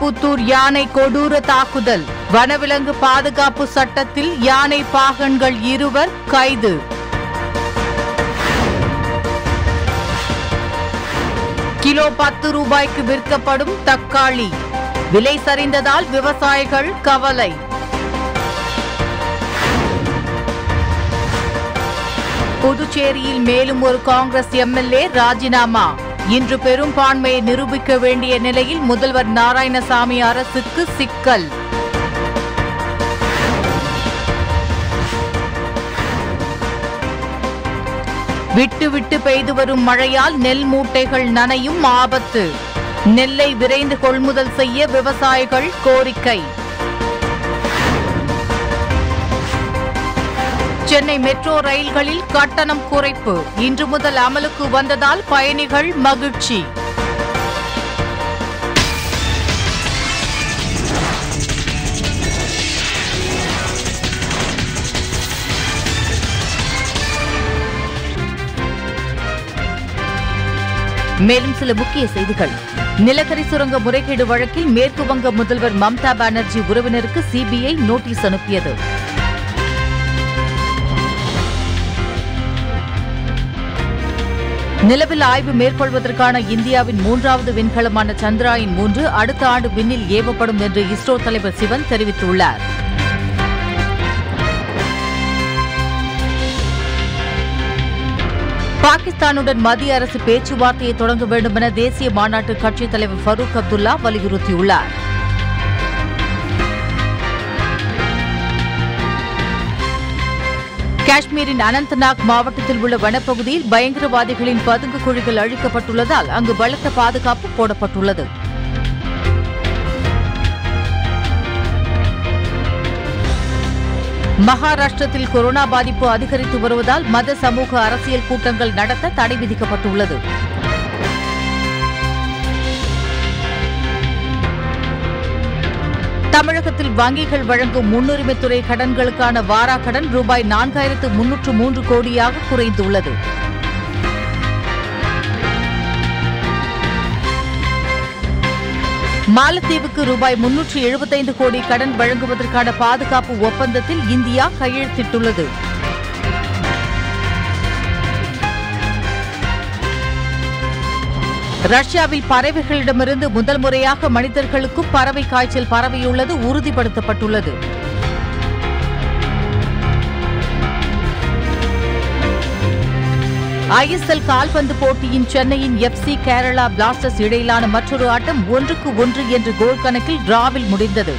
ஸ்ரீவில்லிபுத்தூர் யானை கொடூர தாக்குதல் வனவிலங்கு பாதுகாப்பு சட்டத்தில் யானை பாகன்கள் இருவர் கைது கிலோ பத்து ரூபாய்க்கு விற்கப்படும் தக்காளி விலை சரிந்ததால் விவசாயிகள் கவலை புதுச்சேரியில் மேலும் ஒரு காங்கிரஸ் எம்எல்ஏ ராஜினாமா இன்று பெரும்பான்மையை நிரூபிக்க வேண்டிய நிலையில் முதல்வர் நாராயணசாமி அரசுக்கு சிக்கல் விட்டு விட்டு பெய்து வரும் மழையால் நெல் மூட்டைகள் நனையும் ஆபத்து நெல்லை விரைந்து கொள்முதல் செய்ய விவசாயிகள் கோரிக்கை சென்னை மெட்ரோ ரயில்களில் கட்டணம் குறைப்பு இன்று முதல் அமலுக்கு வந்ததால் பயணிகள் மகிழ்ச்சி மேலும் சில முக்கிய செய்திகள் நிலக்கரி சுரங்க முறைகேடு வழக்கில் மேற்கு வங்க முதல்வர் மம்தா பானர்ஜி உறவினருக்கு சிபிஐ நோட்டீஸ் அனுப்பியது நிலவில் ஆய்வு மேற்கொள்வதற்கான இந்தியாவின் மூன்றாவது விண்கலமான சந்திராயன் மூன்று அடுத்த ஆண்டு விண்ணில் ஏவப்படும் என்று இஸ்ரோ தலைவர் சிவன் தெரிவித்துள்ளார் பாகிஸ்தானுடன் மத்திய அரசு பேச்சுவார்த்தையை தொடங்க வேண்டும் என தேசிய மாநாட்டு கட்சித் தலைவர் ஃபரூக் அப்துல்லா வலியுறுத்தியுள்ளார் காஷ்மீரின் அனந்தநாக் மாவட்டத்தில் உள்ள வனப்பகுதியில் பயங்கரவாதிகளின் பதுங்கு குழிகள் அழிக்கப்பட்டுள்ளதால் அங்கு பலத்த பாதுகாப்பு போடப்பட்டுள்ளது மகாராஷ்டிரத்தில் கொரோனா பாதிப்பு அதிகரித்து வருவதால் மத சமூக அரசியல் கூட்டங்கள் நடத்த தடை விதிக்கப்பட்டுள்ளது தமிழகத்தில் வங்கிகள் வழங்கும் முன்னுரிமைத்துறை கடன்களுக்கான வாராக்கடன் ரூபாய் நான்காயிரத்து முன்னூற்று மூன்று கோடியாக குறைந்துள்ளது மாலத்தீவுக்கு ரூபாய் முன்னூற்று எழுபத்தைந்து கோடி கடன் வழங்குவதற்கான பாதுகாப்பு ஒப்பந்தத்தில் இந்தியா கையெழுத்திட்டுள்ளது ரஷ்யாவில் பறவைகளிடமிருந்து முதல் முறையாக மனிதர்களுக்கும் பறவை காய்ச்சல் பரவியுள்ளது உறுதிப்படுத்தப்பட்டுள்ளது ஐஎஸ்எல் கால்பந்து போட்டியின் சென்னையின் எஃப்சி கேரளா பிளாஸ்டர்ஸ் இடையிலான மற்றொரு ஆட்டம் ஒன்றுக்கு ஒன்று என்ற கோல் கணக்கில் டிராவில் முடிந்தது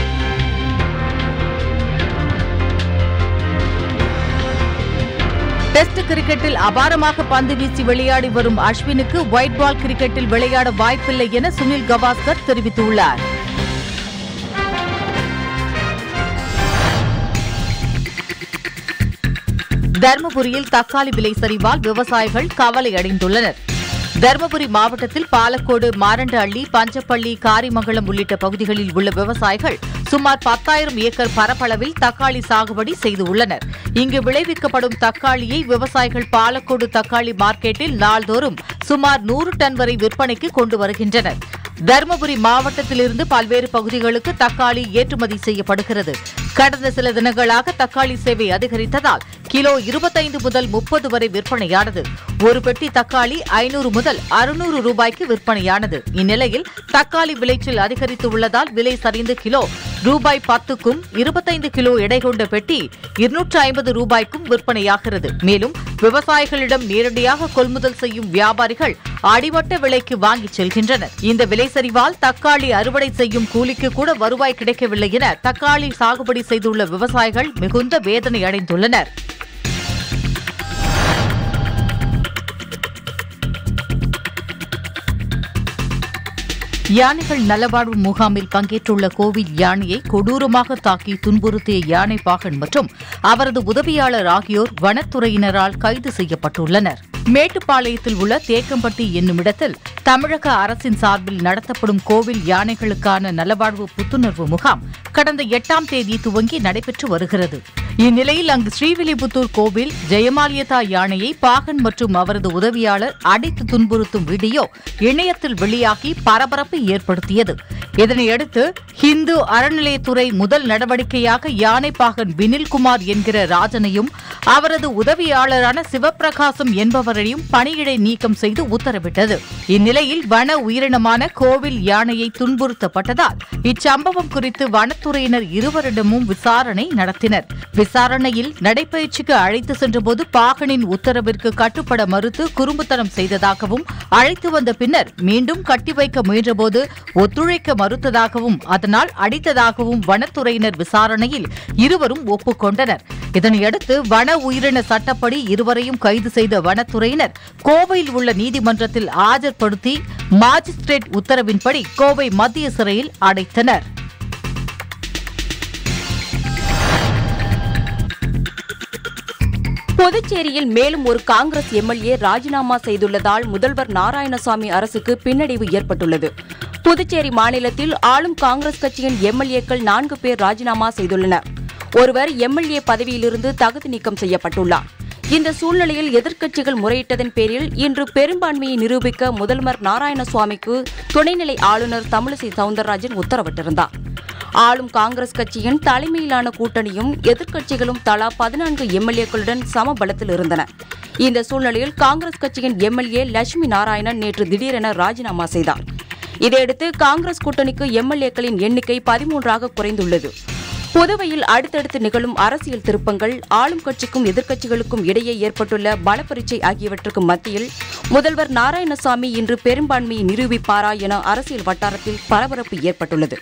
டெஸ்ட் கிரிக்கெட்டில் அபாரமாக பந்து வீசி விளையாடி வரும் அஸ்வினுக்கு ஒயிட் பால் கிரிக்கெட்டில் விளையாட வாய்ப்பில்லை என சுனில் கவாஸ்கர் தெரிவித்துள்ளார் தருமபுரியில் தக்காளி விலை சரிவால் விவசாயிகள் கவலை அடைந்துள்ளனர் தருமபுரி மாவட்டத்தில் பாலக்கோடு மாரண்டஅள்ளி பஞ்சப்பள்ளி காரிமங்கலம் உள்ளிட்ட பகுதிகளில் உள்ள விவசாயிகள் சுமார் பத்தாயிரம் ஏக்கர் பரப்பளவில் தக்காளி சாகுபடி செய்துள்ளனர் இங்கு விளைவிக்கப்படும் தக்காளியை விவசாயிகள் பாலக்கோடு தக்காளி மார்க்கெட்டில் நாள்தோறும் சுமார் நூறு டன் வரை விற்பனைக்கு கொண்டு வருகின்றனர் தருமபுரி மாவட்டத்திலிருந்து பல்வேறு பகுதிகளுக்கு தக்காளி ஏற்றுமதி செய்யப்படுகிறது கடந்த சில தினங்களாக தக்காளி சேவை அதிகரித்ததால் கிலோ இருபத்தைந்து முதல் முப்பது வரை விற்பனையானது ஒரு பெட்டி தக்காளி ஐநூறு முதல் அறுநூறு ரூபாய்க்கு விற்பனையானது இந்நிலையில் தக்காளி விளைச்சல் அதிகரித்து உள்ளதால் விலை சரிந்து கிலோ ரூபாய் பத்துக்கும் இருபத்தைந்து கிலோ எடை கொண்ட பெட்டி இருநூற்று ஐம்பது ரூபாய்க்கும் விற்பனையாகிறது மேலும் விவசாயிகளிடம் நேரடியாக கொள்முதல் செய்யும் வியாபாரிகள் அடிவட்ட விலைக்கு வாங்கிச் செல்கின்றனர் இந்த விலை சரிவால் தக்காளி அறுவடை செய்யும் கூலிக்கு கூட வருவாய் கிடைக்கவில்லை என தக்காளி சாகுபடி செய்துள்ள விவசாயிகள் மிகுந்த வேதனை அடைந்துள்ளனர் யானைகள் நலவாழ்வு முகாமில் பங்கேற்றுள்ள கோவில் யானையை கொடூரமாக தாக்கி துன்புறுத்திய யானை பாகன் மற்றும் அவரது உதவியாளர் ஆகியோர் வனத்துறையினரால் கைது செய்யப்பட்டுள்ளனர் மேட்டுப்பாளையத்தில் உள்ள தேக்கம்பட்டி என்னுமிடத்தில் தமிழக அரசின் சார்பில் நடத்தப்படும் கோவில் யானைகளுக்கான நலவாழ்வு புத்துணர்வு முகாம் கடந்த எட்டாம் தேதி துவங்கி நடைபெற்று வருகிறது இந்நிலையில் அங்கு ஸ்ரீவில்லிபுத்தூர் கோவில் ஜெயமாலியதா யானையை பாகன் மற்றும் அவரது உதவியாளர் அடித்து துன்புறுத்தும் வீடியோ இணையத்தில் வெளியாகி பரபரப்பை ஏற்படுத்தியது இதனையடுத்து ஹிந்து அறநிலையத்துறை முதல் நடவடிக்கையாக யானைப்பாகன் வினில்குமார் என்கிற ராஜனையும் அவரது உதவியாளரான சிவப்பிரகாசம் என்பவரையும் பணியிடை நீக்கம் செய்து உத்தரவிட்டது இந்நிலையில் வன உயிரினமான கோவில் யானையை துன்புறுத்தப்பட்டதால் இச்சம்பவம் குறித்து வனத்துறையினர் இருவரிடமும் விசாரணை நடத்தினர் விசாரணையில் நடைபயிற்சிக்கு அழைத்து சென்றபோது பாகனின் உத்தரவிற்கு கட்டுப்பட மறுத்து குறும்புத்தனம் செய்ததாகவும் அழைத்து வந்த பின்னர் மீண்டும் கட்டி வைக்க முயன்றபோது ஒத்துழைக்க மறுத்ததாகவும் அதனால் அடித்ததாகவும் வனத்துறையினர் விசாரணையில் இருவரும் ஒப்புக்கொண்டனர் இதனையடுத்து வன உயிரின சட்டப்படி இருவரையும் கைது செய்த வனத்துறையினர் கோவையில் உள்ள நீதிமன்றத்தில் ஆஜர்படுத்தி மாஜிஸ்திரேட் உத்தரவின்படி கோவை மத்திய சிறையில் அடைத்தனர் புதுச்சேரியில் மேலும் ஒரு காங்கிரஸ் எம்எல்ஏ ராஜினாமா செய்துள்ளதால் முதல்வர் நாராயணசாமி அரசுக்கு பின்னடைவு ஏற்பட்டுள்ளது புதுச்சேரி மாநிலத்தில் ஆளும் காங்கிரஸ் கட்சியின் எம்எல்ஏக்கள் நான்கு பேர் ராஜினாமா செய்துள்ளனர் ஒருவர் எம்எல்ஏ பதவியிலிருந்து தகுதி நீக்கம் செய்யப்பட்டுள்ளார் இந்த சூழ்நிலையில் எதிர்க்கட்சிகள் முறையிட்டதன் பேரில் இன்று பெரும்பான்மையை நிரூபிக்க முதல்வர் நாராயணசுவாமிக்கு துணைநிலை ஆளுநர் தமிழிசை சவுந்தரராஜன் உத்தரவிட்டிருந்தார் ஆளும் காங்கிரஸ் கட்சியின் தலைமையிலான கூட்டணியும் எதிர்க்கட்சிகளும் தலா பதினான்கு எம்எல்ஏக்களுடன் சம பலத்தில் இருந்தன இந்த சூழ்நிலையில் காங்கிரஸ் கட்சியின் எம்எல்ஏ லட்சுமி நாராயணன் நேற்று திடீரென ராஜினாமா செய்தார் இதையடுத்து காங்கிரஸ் கூட்டணிக்கு எம்எல்ஏக்களின் எண்ணிக்கை பதிமூன்றாக குறைந்துள்ளது புதுவையில் அடுத்தடுத்து நிகழும் அரசியல் திருப்பங்கள் ஆளும் கட்சிக்கும் எதிர்க்கட்சிகளுக்கும் இடையே ஏற்பட்டுள்ள பலப்பரீட்சை ஆகியவற்றுக்கு மத்தியில் முதல்வர் நாராயணசாமி இன்று பெரும்பான்மையை நிரூபிப்பாரா என அரசியல் வட்டாரத்தில் பரபரப்பு ஏற்பட்டுள்ளது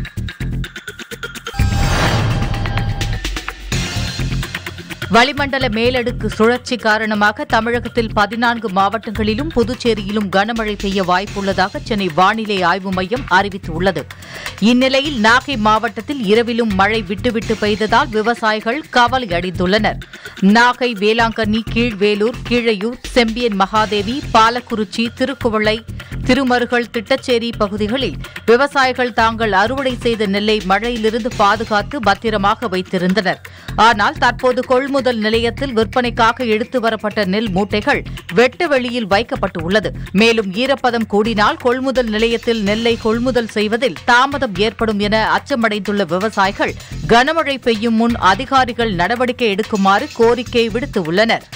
வளிமண்டல மேலடுக்கு சுழற்சி காரணமாக தமிழகத்தில் பதினான்கு மாவட்டங்களிலும் புதுச்சேரியிலும் கனமழை பெய்ய வாய்ப்புள்ளதாக சென்னை வானிலை ஆய்வு மையம் அறிவித்துள்ளது இந்நிலையில் நாகை மாவட்டத்தில் இரவிலும் மழை விட்டுவிட்டு பெய்ததால் விவசாயிகள் கவலை அடைந்துள்ளனர் நாகை வேளாங்கண்ணி கீழ்வேலூர் கீழையூர் செம்பியன் மகாதேவி பாலக்குறிச்சி திருக்குவளை திருமருகல் திட்டச்சேரி பகுதிகளில் விவசாயிகள் தாங்கள் அறுவடை செய்த நெல்லை மழையிலிருந்து பாதுகாத்து பத்திரமாக வைத்திருந்தனர் ஆனால் தற்போது கொள்முதல் நிலையத்தில் விற்பனைக்காக எடுத்து வரப்பட்ட நெல் மூட்டைகள் வெட்ட வெளியில் வைக்கப்பட்டுள்ளது மேலும் ஈரப்பதம் கூடினால் கொள்முதல் நிலையத்தில் நெல்லை கொள்முதல் செய்வதில் தாமதம் ஏற்படும் என அச்சமடைந்துள்ள விவசாயிகள் கனமழை பெய்யும் முன் அதிகாரிகள் நடவடிக்கை எடுக்குமாறு கோரிக்கை விடுத்துள்ளனர்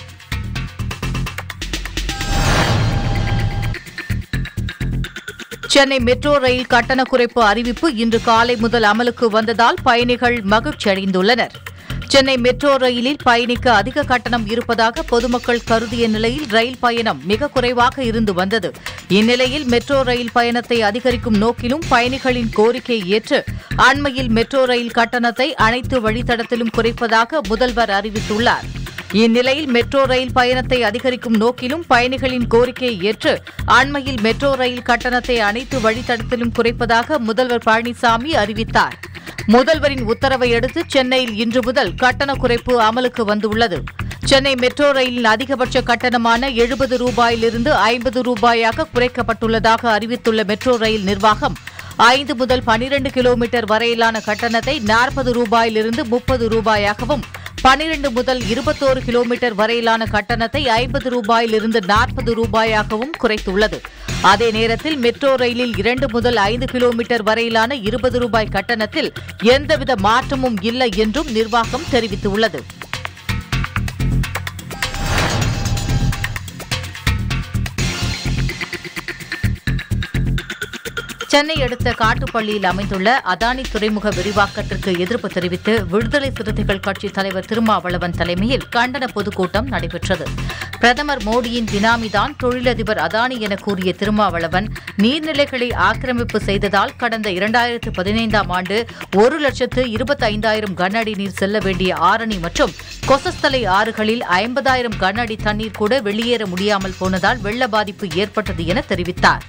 சென்னை மெட்ரோ ரயில் கட்டண குறைப்பு அறிவிப்பு இன்று காலை முதல் அமலுக்கு வந்ததால் பயணிகள் மகிழ்ச்சி அடைந்துள்ளனர் சென்னை மெட்ரோ ரயிலில் பயணிக்க அதிக கட்டணம் இருப்பதாக பொதுமக்கள் கருதிய நிலையில் ரயில் பயணம் மிக குறைவாக இருந்து வந்தது இந்நிலையில் மெட்ரோ ரயில் பயணத்தை அதிகரிக்கும் நோக்கிலும் பயணிகளின் கோரிக்கையை ஏற்று அண்மையில் மெட்ரோ ரயில் கட்டணத்தை அனைத்து வழித்தடத்திலும் குறைப்பதாக முதல்வர் அறிவித்துள்ளார் இந்நிலையில் மெட்ரோ ரயில் பயணத்தை அதிகரிக்கும் நோக்கிலும் பயணிகளின் கோரிக்கையை ஏற்று அண்மையில் மெட்ரோ ரயில் கட்டணத்தை அனைத்து வழித்தடத்திலும் குறைப்பதாக முதல்வர் பழனிசாமி அறிவித்தார் முதல்வரின் உத்தரவை அடுத்து சென்னையில் இன்று முதல் கட்டண குறைப்பு அமலுக்கு வந்துள்ளது சென்னை மெட்ரோ ரயிலின் அதிகபட்ச கட்டணமான எழுபது ரூபாயிலிருந்து ஐம்பது ரூபாயாக குறைக்கப்பட்டுள்ளதாக அறிவித்துள்ள மெட்ரோ ரயில் நிர்வாகம் ஐந்து முதல் பனிரண்டு கிலோமீட்டர் வரையிலான கட்டணத்தை நாற்பது ரூபாயிலிருந்து முப்பது ரூபாயாகவும் பனிரெண்டு முதல் இருபத்தோரு கிலோமீட்டர் வரையிலான கட்டணத்தை ஐம்பது ரூபாயிலிருந்து நாற்பது ரூபாயாகவும் குறைத்துள்ளது அதே நேரத்தில் மெட்ரோ ரயிலில் இரண்டு முதல் ஐந்து கிலோமீட்டர் வரையிலான இருபது ரூபாய் கட்டணத்தில் எந்தவித மாற்றமும் இல்லை என்றும் நிர்வாகம் தெரிவித்துள்ளது சென்னை அடுத்த காட்டுப்பள்ளியில் அமைந்துள்ள அதானி துறைமுக விரிவாக்கத்திற்கு எதிர்ப்பு தெரிவித்து விடுதலை சிறுத்தைகள் கட்சி தலைவர் திருமாவளவன் தலைமையில் கண்டன பொதுக்கூட்டம் நடைபெற்றது பிரதமர் மோடியின் பினாமிதான் தொழிலதிபர் அதானி என கூறிய திருமாவளவன் நீர்நிலைகளை ஆக்கிரமிப்பு செய்ததால் கடந்த இரண்டாயிரத்து பதினைந்தாம் ஆண்டு ஒரு லட்சத்து இருபத்தைந்தாயிரம் கன அடி நீர் செல்ல வேண்டிய ஆரணி மற்றும் கொசஸ்தலை ஆறுகளில் ஐம்பதாயிரம் கன அடி தண்ணீர் கூட வெளியேற முடியாமல் போனதால் வெள்ள பாதிப்பு ஏற்பட்டது என தெரிவித்தார்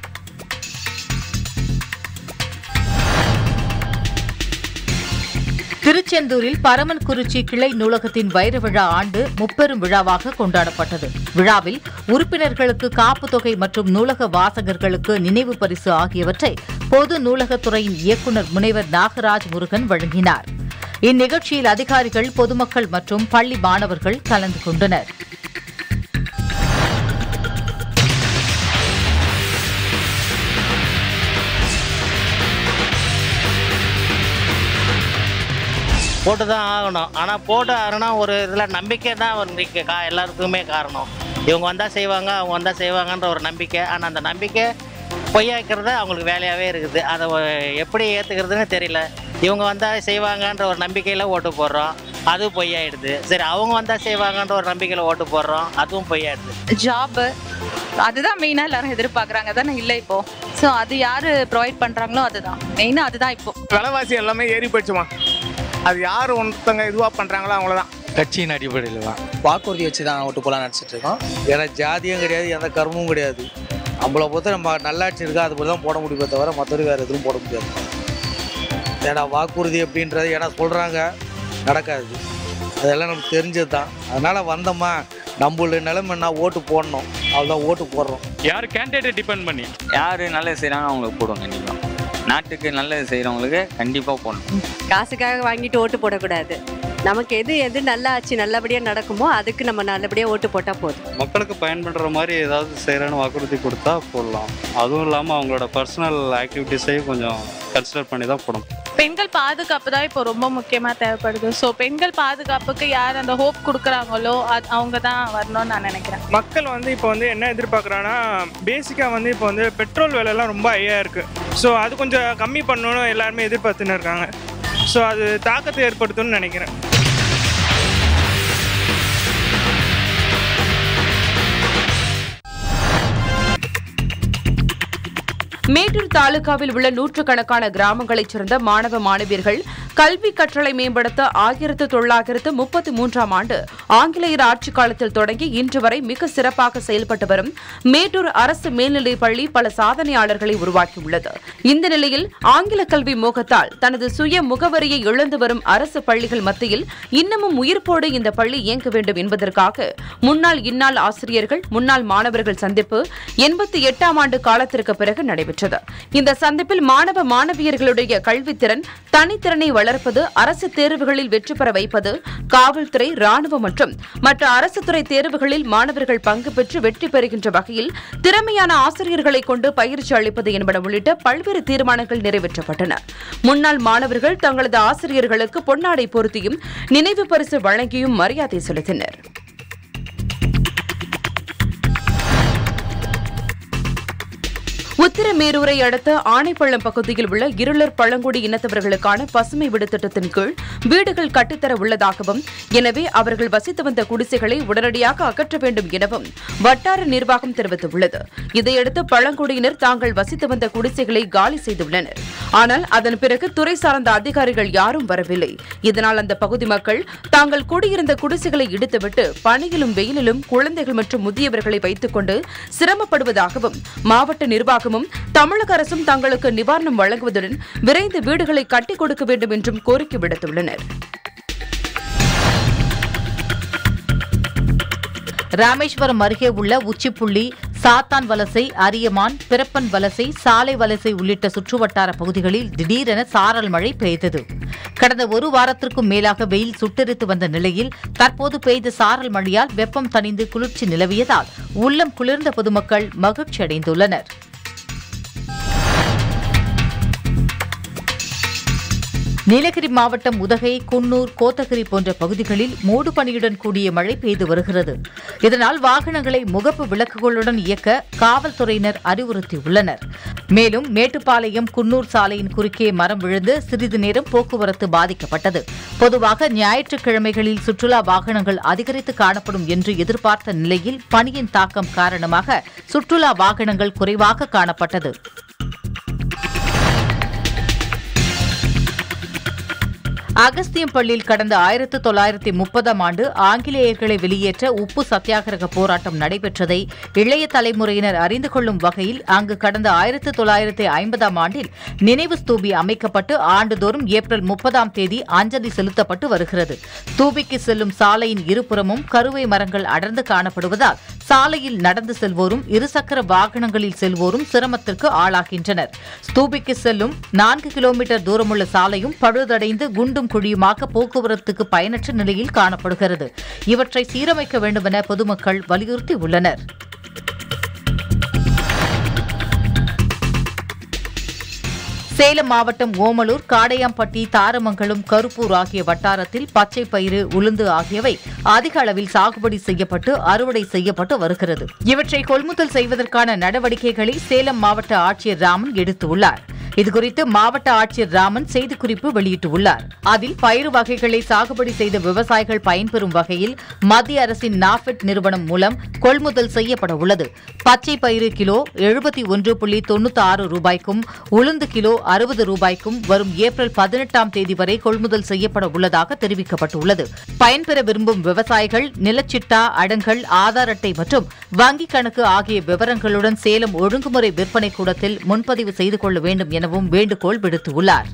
திருச்செந்தூரில் பரமன்குறிச்சி கிளை நூலகத்தின் வைர விழா ஆண்டு முப்பெரும் விழாவாக கொண்டாடப்பட்டது விழாவில் உறுப்பினர்களுக்கு காப்பு தொகை மற்றும் நூலக வாசகர்களுக்கு நினைவு பரிசு ஆகியவற்றை பொது நூலகத்துறையின் இயக்குநர் முனைவர் நாகராஜ் முருகன் வழங்கினார் இந்நிகழ்ச்சியில் அதிகாரிகள் பொதுமக்கள் மற்றும் பள்ளி மாணவர்கள் கலந்து கொண்டனர் போட்டு தான் ஆகணும் ஆனால் போட்டு ஆகணும்னா ஒரு இதில் நம்பிக்கை தான் ஒரு நிக்க- கா எல்லாருக்குமே காரணம் இவங்க வந்தால் செய்வாங்க அவங்க வந்தால் செய்வாங்கன்ற ஒரு நம்பிக்கை ஆனால் அந்த நம்பிக்கை பொய்யாக்கிறது அவங்களுக்கு வேலையாகவே இருக்குது அதை ஒ- எப்படி ஏற்றுக்கிறதுன்னு தெரியல இவங்க வந்தால் செய்வாங்கன்ற ஒரு நம்பிக்கையில் ஓட்டு போடுறோம் அது பொய்யாயிடுது சரி அவங்க வந்தால் செய்வாங்கன்ற ஒரு நம்பிக்கையில் ஓட்டு போடுறோம் அதுவும் பொய்யாயிடுது ஜாபு அதுதான் மெயினாக எல்லாரும் எதிர்பார்க்குறாங்க தானே இல்லை இப்போ ஸோ அது யார் ப்ரொவைட் பண்ணுறாங்களோ அதுதான் மெயினாக அதுதான் இப்போ விலைவாசி எல்லாமே ஏறி போயிடுச்சுமா அது யார் ஒருத்தங்க இதுவாக பண்ணுறாங்களோ அவங்களதான் கட்சியின் அடிப்படையில் தான் வாக்குறுதி வச்சு தான் ஓட்டு போலாம் நினச்சிட்டு இருக்கோம் ஏன்னா ஜாதியும் கிடையாது எந்த கர்மமும் கிடையாது நம்மளை பொறுத்த நம்ம நல்லாட்சி இருக்கா அது போல தான் போட முடியுமே தவிர மற்றவரு வேறு எதுவும் போட முடியாது ஏன்னா வாக்குறுதி அப்படின்றது ஏன்னா சொல்கிறாங்க நடக்காது அதெல்லாம் நமக்கு தெரிஞ்சது தான் அதனால் வந்தோமா நம்மளோட நிலைமைன்னா ஓட்டு போடணும் அவ்வளோதான் ஓட்டு போடுறோம் யார் கேண்டிடேட்டை டிபெண்ட் பண்ணி யார் நல்லது செய்கிறாங்க அவங்களுக்கு போடுவோம் கண்டிப்பாக நாட்டுக்கு நல்லது செய்கிறவங்களுக்கு கண்டிப்பாக போடணும் காசுக்காக வாங்கிட்டு ஓட்டு போடக்கூடாது நமக்கு எது எது நல்லா ஆச்சு நல்லபடியாக நடக்குமோ அதுக்கு நம்ம நல்லபடியாக ஓட்டு போட்டால் போதும் மக்களுக்கு பயன்படுற மாதிரி ஏதாவது செய்கிறேன்னு வாக்குறுதி கொடுத்தா போடலாம் அதுவும் இல்லாமல் அவங்களோட பர்சனல் ஆக்டிவிட்டீஸையும் கொஞ்சம் கன்சிடர் பண்ணி தான் போடணும் பெண்கள் பாதுகாப்பு தான் இப்போ ரொம்ப முக்கியமாக தேவைப்படுது ஸோ பெண்கள் பாதுகாப்புக்கு யார் அந்த ஹோப் கொடுக்குறாங்களோ அது அவங்க தான் வரணும்னு நான் நினைக்கிறேன் மக்கள் வந்து இப்போ வந்து என்ன எதிர்பார்க்குறாங்கன்னா பேசிக்காக வந்து இப்போ வந்து பெட்ரோல் விலைலாம் ரொம்ப ஹையாக இருக்குது ஸோ அது கொஞ்சம் கம்மி பண்ணணும்னு எல்லாருமே எதிர்பார்த்துன்னு இருக்காங்க ஸோ அது தாக்கத்தை ஏற்படுத்தும்னு நினைக்கிறேன் மேட்டூர் தாலுகாவில் உள்ள நூற்றுக்கணக்கான கிராமங்களைச் சேர்ந்த மாணவ மாணவியர்கள் கல்வி கற்றலை மேம்படுத்த ஆயிரத்து தொள்ளாயிரத்து முப்பத்தி மூன்றாம் ஆண்டு ஆங்கிலேயர் ஆட்சிக் காலத்தில் தொடங்கி இன்று வரை மிக சிறப்பாக செயல்பட்டு வரும் மேட்டூர் அரசு மேல்நிலைப் பள்ளி பல சாதனையாளர்களை உருவாக்கியுள்ளது இந்த நிலையில் ஆங்கில கல்வி மோகத்தால் தனது சுய முகவரியை இழந்து வரும் அரசு பள்ளிகள் மத்தியில் இன்னமும் உயிர்ப்போடு இந்த பள்ளி இயங்க வேண்டும் என்பதற்காக முன்னாள் இந்நாள் ஆசிரியர்கள் முன்னாள் மாணவர்கள் சந்திப்பு எண்பத்தி எட்டாம் ஆண்டு காலத்திற்கு பிறகு நடைபெற்றது இந்த சந்திப்பில் மாணவ மாணவியர்களுடைய கல்வித்திறன் தனித்திறனை வளர்ப்பது அரசு தேர்வுகளில் வெற்றி பெற வைப்பது காவல்துறை ராணுவம் மற்றும் மற்ற அரசு துறை தேர்வுகளில் மாணவர்கள் பங்கு பெற்று வெற்றி பெறுகின்ற வகையில் திறமையான ஆசிரியர்களை கொண்டு பயிற்சி அளிப்பது என்பன உள்ளிட்ட பல்வேறு தீர்மானங்கள் நிறைவேற்றப்பட்டன முன்னாள் மாணவர்கள் தங்களது ஆசிரியர்களுக்கு பொன்னாடை பொருத்தியும் நினைவு பரிசு வழங்கியும் மரியாதை செலுத்தினர் உத்திரமேரூரை அடுத்த ஆனைப்பள்ளம் பகுதியில் உள்ள இருளர் பழங்குடி இனத்தவர்களுக்கான பசுமை வீடு திட்டத்தின் கீழ் வீடுகள் கட்டித்தர உள்ளதாகவும் எனவே அவர்கள் வசித்து வந்த குடிசைகளை உடனடியாக அகற்ற வேண்டும் எனவும் வட்டார நிர்வாகம் தெரிவித்துள்ளது இதையடுத்து பழங்குடியினர் தாங்கள் வசித்து வந்த குடிசைகளை காலி செய்துள்ளனர் ஆனால் அதன் பிறகு துறை சார்ந்த அதிகாரிகள் யாரும் வரவில்லை இதனால் அந்த பகுதி மக்கள் தாங்கள் குடியிருந்த குடிசைகளை இடித்துவிட்டு பனியிலும் வெயிலிலும் குழந்தைகள் மற்றும் முதியவர்களை வைத்துக் கொண்டு சிரமப்படுவதாகவும் மாவட்ட நிர்வாகமும் தமிழக அரசும் தங்களுக்கு நிவாரணம் வழங்குவதுடன் விரைந்து வீடுகளை கட்டிக் கொடுக்க வேண்டும் என்றும் கோரிக்கை விடுத்துள்ளனர் ராமேஸ்வரம் அருகே உள்ள உச்சிப்புள்ளி சாத்தான் வலசை அரியமான் பிறப்பன் வலசை சாலை வலசை உள்ளிட்ட சுற்றுவட்டார பகுதிகளில் திடீரென சாரல் மழை பெய்தது கடந்த ஒரு வாரத்திற்கும் மேலாக வெயில் சுட்டெரித்து வந்த நிலையில் தற்போது பெய்த சாரல் மழையால் வெப்பம் தணிந்து குளிர்ச்சி நிலவியதால் உள்ளம் குளிர்ந்த பொதுமக்கள் மகிழ்ச்சி அடைந்துள்ளனர் நீலகிரி மாவட்டம் உதகை குன்னூர் கோத்தகிரி போன்ற பகுதிகளில் மூடு பனியுடன் கூடிய மழை பெய்து வருகிறது இதனால் வாகனங்களை முகப்பு விளக்குகளுடன் இயக்க காவல்துறையினர் அறிவுறுத்தியுள்ளனர் மேலும் மேட்டுப்பாளையம் குன்னூர் சாலையின் குறுக்கே மரம் விழுந்து சிறிது நேரம் போக்குவரத்து பாதிக்கப்பட்டது பொதுவாக ஞாயிற்றுக்கிழமைகளில் சுற்றுலா வாகனங்கள் அதிகரித்து காணப்படும் என்று எதிர்பார்த்த நிலையில் பனியின் தாக்கம் காரணமாக சுற்றுலா வாகனங்கள் குறைவாக காணப்பட்டது அகஸ்தியம்பள்ளியில் கடந்த ஆயிரத்து தொள்ளாயிரத்தி முப்பதாம் ஆண்டு ஆங்கிலேயர்களை வெளியேற்ற உப்பு சத்தியாகிரக போராட்டம் நடைபெற்றதை இளைய தலைமுறையினர் அறிந்து கொள்ளும் வகையில் அங்கு கடந்த ஆயிரத்து தொள்ளாயிரத்தி ஐம்பதாம் ஆண்டில் நினைவு ஸ்தூபி அமைக்கப்பட்டு ஆண்டுதோறும் ஏப்ரல் முப்பதாம் தேதி அஞ்சலி செலுத்தப்பட்டு வருகிறது ஸ்தூபிக்கு செல்லும் சாலையின் இருபுறமும் கருவை மரங்கள் அடர்ந்து காணப்படுவதால் சாலையில் நடந்து செல்வோரும் இருசக்கர வாகனங்களில் செல்வோரும் சிரமத்திற்கு ஆளாகின்றனர் ஸ்தூபிக்கு செல்லும் நான்கு கிலோமீட்டர் தூரமுள்ள சாலையும் பழுதடைந்து குண்டும் குழியுமாக போக்குவரத்துக்கு பயனற்ற நிலையில் காணப்படுகிறது இவற்றை சீரமைக்க வேண்டுமென பொதுமக்கள் வலியுறுத்தி உள்ளனர் சேலம் மாவட்டம் ஓமலூர் காடையாம்பட்டி தாரமங்கலம் கருப்பூர் ஆகிய வட்டாரத்தில் பச்சை பயிறு உளுந்து ஆகியவை அதிக அளவில் சாகுபடி செய்யப்பட்டு அறுவடை செய்யப்பட்டு வருகிறது இவற்றை கொள்முதல் செய்வதற்கான நடவடிக்கைகளை சேலம் மாவட்ட ஆட்சியர் ராமன் எடுத்துள்ளார் இதுகுறித்து மாவட்ட ஆட்சியர் ராமன் செய்திக்குறிப்பு வெளியிட்டுள்ளார் அதில் பயிறு வகைகளை சாகுபடி செய்த விவசாயிகள் பயன்பெறும் வகையில் மத்திய அரசின் நாஃபெட் நிறுவனம் மூலம் கொள்முதல் செய்யப்பட உள்ளது பச்சை பயிறு கிலோ எழுபத்தி ஒன்று புள்ளி தொண்ணூத்தி ஆறு ரூபாய்க்கும் உளுந்து கிலோ அறுபது ரூபாய்க்கும் வரும் ஏப்ரல் பதினெட்டாம் தேதி வரை கொள்முதல் செய்யப்பட உள்ளதாக தெரிவிக்கப்பட்டுள்ளது பயன்பெற விரும்பும் விவசாயிகள் நிலச்சிட்டா அடங்கல் ஆதார் அட்டை மற்றும் வங்கிக் கணக்கு ஆகிய விவரங்களுடன் சேலம் ஒழுங்குமுறை விற்பனை கூடத்தில் முன்பதிவு செய்து கொள்ள வேண்டும் எனவும் வேண்டுகோள் விடுத்துள்ளார்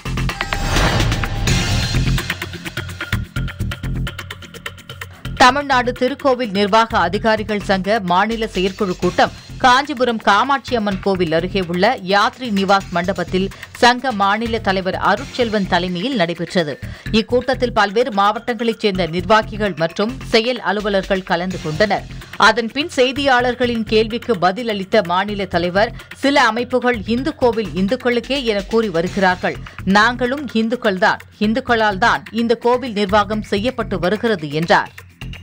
தமிழ்நாடு திருக்கோவில் நிர்வாக அதிகாரிகள் சங்க மாநில செயற்குழு கூட்டம் காஞ்சிபுரம் காமாட்சி அம்மன் கோவில் அருகே உள்ள யாத்ரி நிவாஸ் மண்டபத்தில் சங்க மாநில தலைவர் அருட்செல்வன் தலைமையில் நடைபெற்றது இக்கூட்டத்தில் பல்வேறு மாவட்டங்களைச் சேர்ந்த நிர்வாகிகள் மற்றும் செயல் அலுவலர்கள் கலந்து கொண்டனர் அதன்பின் செய்தியாளர்களின் கேள்விக்கு பதில் அளித்த மாநில தலைவர் சில அமைப்புகள் இந்து கோவில் இந்துக்களுக்கே என கூறி வருகிறார்கள் நாங்களும் இந்துக்கள்தான் இந்துக்களால் தான் இந்த கோவில் நிர்வாகம் செய்யப்பட்டு வருகிறது என்றார்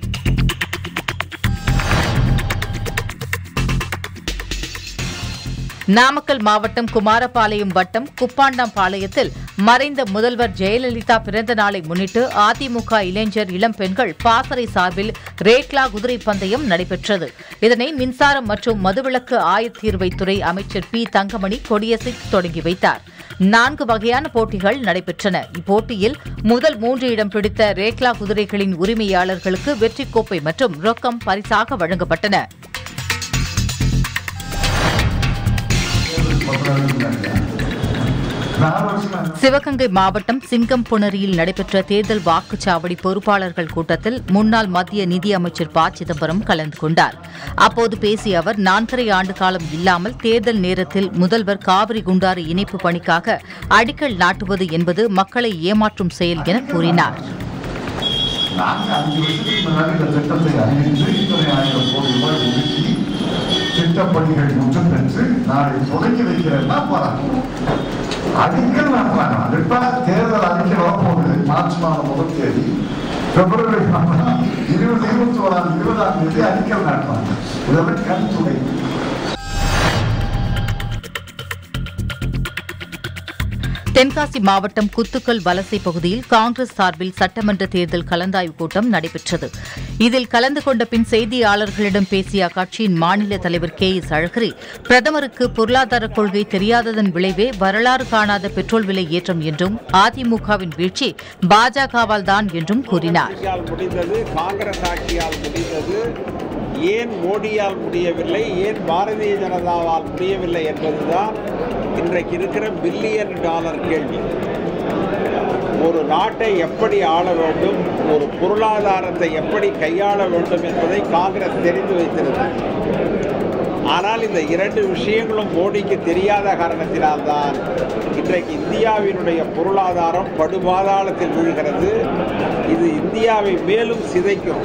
நாமக்கல் மாவட்டம் குமாரபாளையம் வட்டம் குப்பாண்டாம்பாளையத்தில் மறைந்த முதல்வர் ஜெயலலிதா பிறந்த நாளை முன்னிட்டு அதிமுக இளைஞர் இளம் பெண்கள் பாசறை சார்பில் ரேக்லா குதிரை பந்தயம் நடைபெற்றது இதனை மின்சாரம் மற்றும் மதுவிலக்கு ஆயத்தீர்வைத்துறை அமைச்சர் பி தங்கமணி கொடியசைத்து தொடங்கி வைத்தார் நான்கு வகையான போட்டிகள் நடைபெற்றன இப்போட்டியில் முதல் மூன்று இடம் பிடித்த ரேக்லா குதிரைகளின் உரிமையாளர்களுக்கு வெற்றிக் கோப்பை மற்றும் ரொக்கம் பரிசாக வழங்கப்பட்டன சிவகங்கை மாவட்டம் சிங்கம்புணரியில் நடைபெற்ற தேர்தல் வாக்குச்சாவடி பொறுப்பாளர்கள் கூட்டத்தில் முன்னாள் மத்திய நிதி அமைச்சர் ப சிதம்பரம் கலந்து கொண்டார் அப்போது பேசிய அவர் நான்கரை ஆண்டு காலம் இல்லாமல் தேர்தல் நேரத்தில் முதல்வர் காவிரி குண்டாறு இணைப்பு பணிக்காக அடிக்கல் நாட்டுவது என்பது மக்களை ஏமாற்றும் செயல் என கூறினார் நாங்கள் அஞ்சு வருஷத்துக்கு முன்னாடி இந்த திட்டத்தை அறிவித்து இத்தனை ஆயிரம் கோடி ரூபாய் ஒதுக்கி திட்டப்பணிகள் முற்றம் பெற்று நாளை தொடங்கி வைக்கிறேன்னா போறாங்க அடிக்கல் நடத்துறாங்க அதுப்பா தேர்தல் அறிக்கை வரப்போகுது மார்ச் மாதம் முதல் தேதி பிப்ரவரி மாதம் இருபது இருபத்தி ஓராம் இருபதாம் தேதி அடிக்கல் நடத்துறாங்க இதெல்லாம் கண் துணை தென்காசி மாவட்டம் குத்துக்கல் வலசை பகுதியில் காங்கிரஸ் சார்பில் சட்டமன்ற தேர்தல் கலந்தாய்வு கூட்டம் நடைபெற்றது இதில் கலந்து கொண்ட பின் செய்தியாளர்களிடம் பேசிய அக்கட்சியின் மாநில தலைவர் கே எஸ் அழகிரி பிரதமருக்கு பொருளாதார கொள்கை தெரியாததன் விளைவே வரலாறு காணாத பெட்ரோல் விலை ஏற்றம் என்றும் அதிமுகவின் வீழ்ச்சி பாஜகவால் தான் என்றும் கூறினார் ஆட்சியால் முடிந்தது காங்கிரஸ் ஆட்சியால் முடிந்தது ஏன் மோடியால் முடியவில்லை ஏன் பாரதிய ஜனதாவால் முடியவில்லை என்பதுதான் இன்றைக்கு இருக்கிற பில்லியன் டாலர் கேள்வி ஒரு நாட்டை எப்படி ஆள வேண்டும் ஒரு பொருளாதாரத்தை எப்படி கையாள வேண்டும் என்பதை காங்கிரஸ் தெரிந்து வைத்திருந்தது ஆனால் இந்த இரண்டு விஷயங்களும் மோடிக்கு தெரியாத காரணத்தினால்தான் இன்றைக்கு இந்தியாவினுடைய பொருளாதாரம் படுபாதாளத்தில் விழுகிறது இது இந்தியாவை மேலும் சிதைக்கும்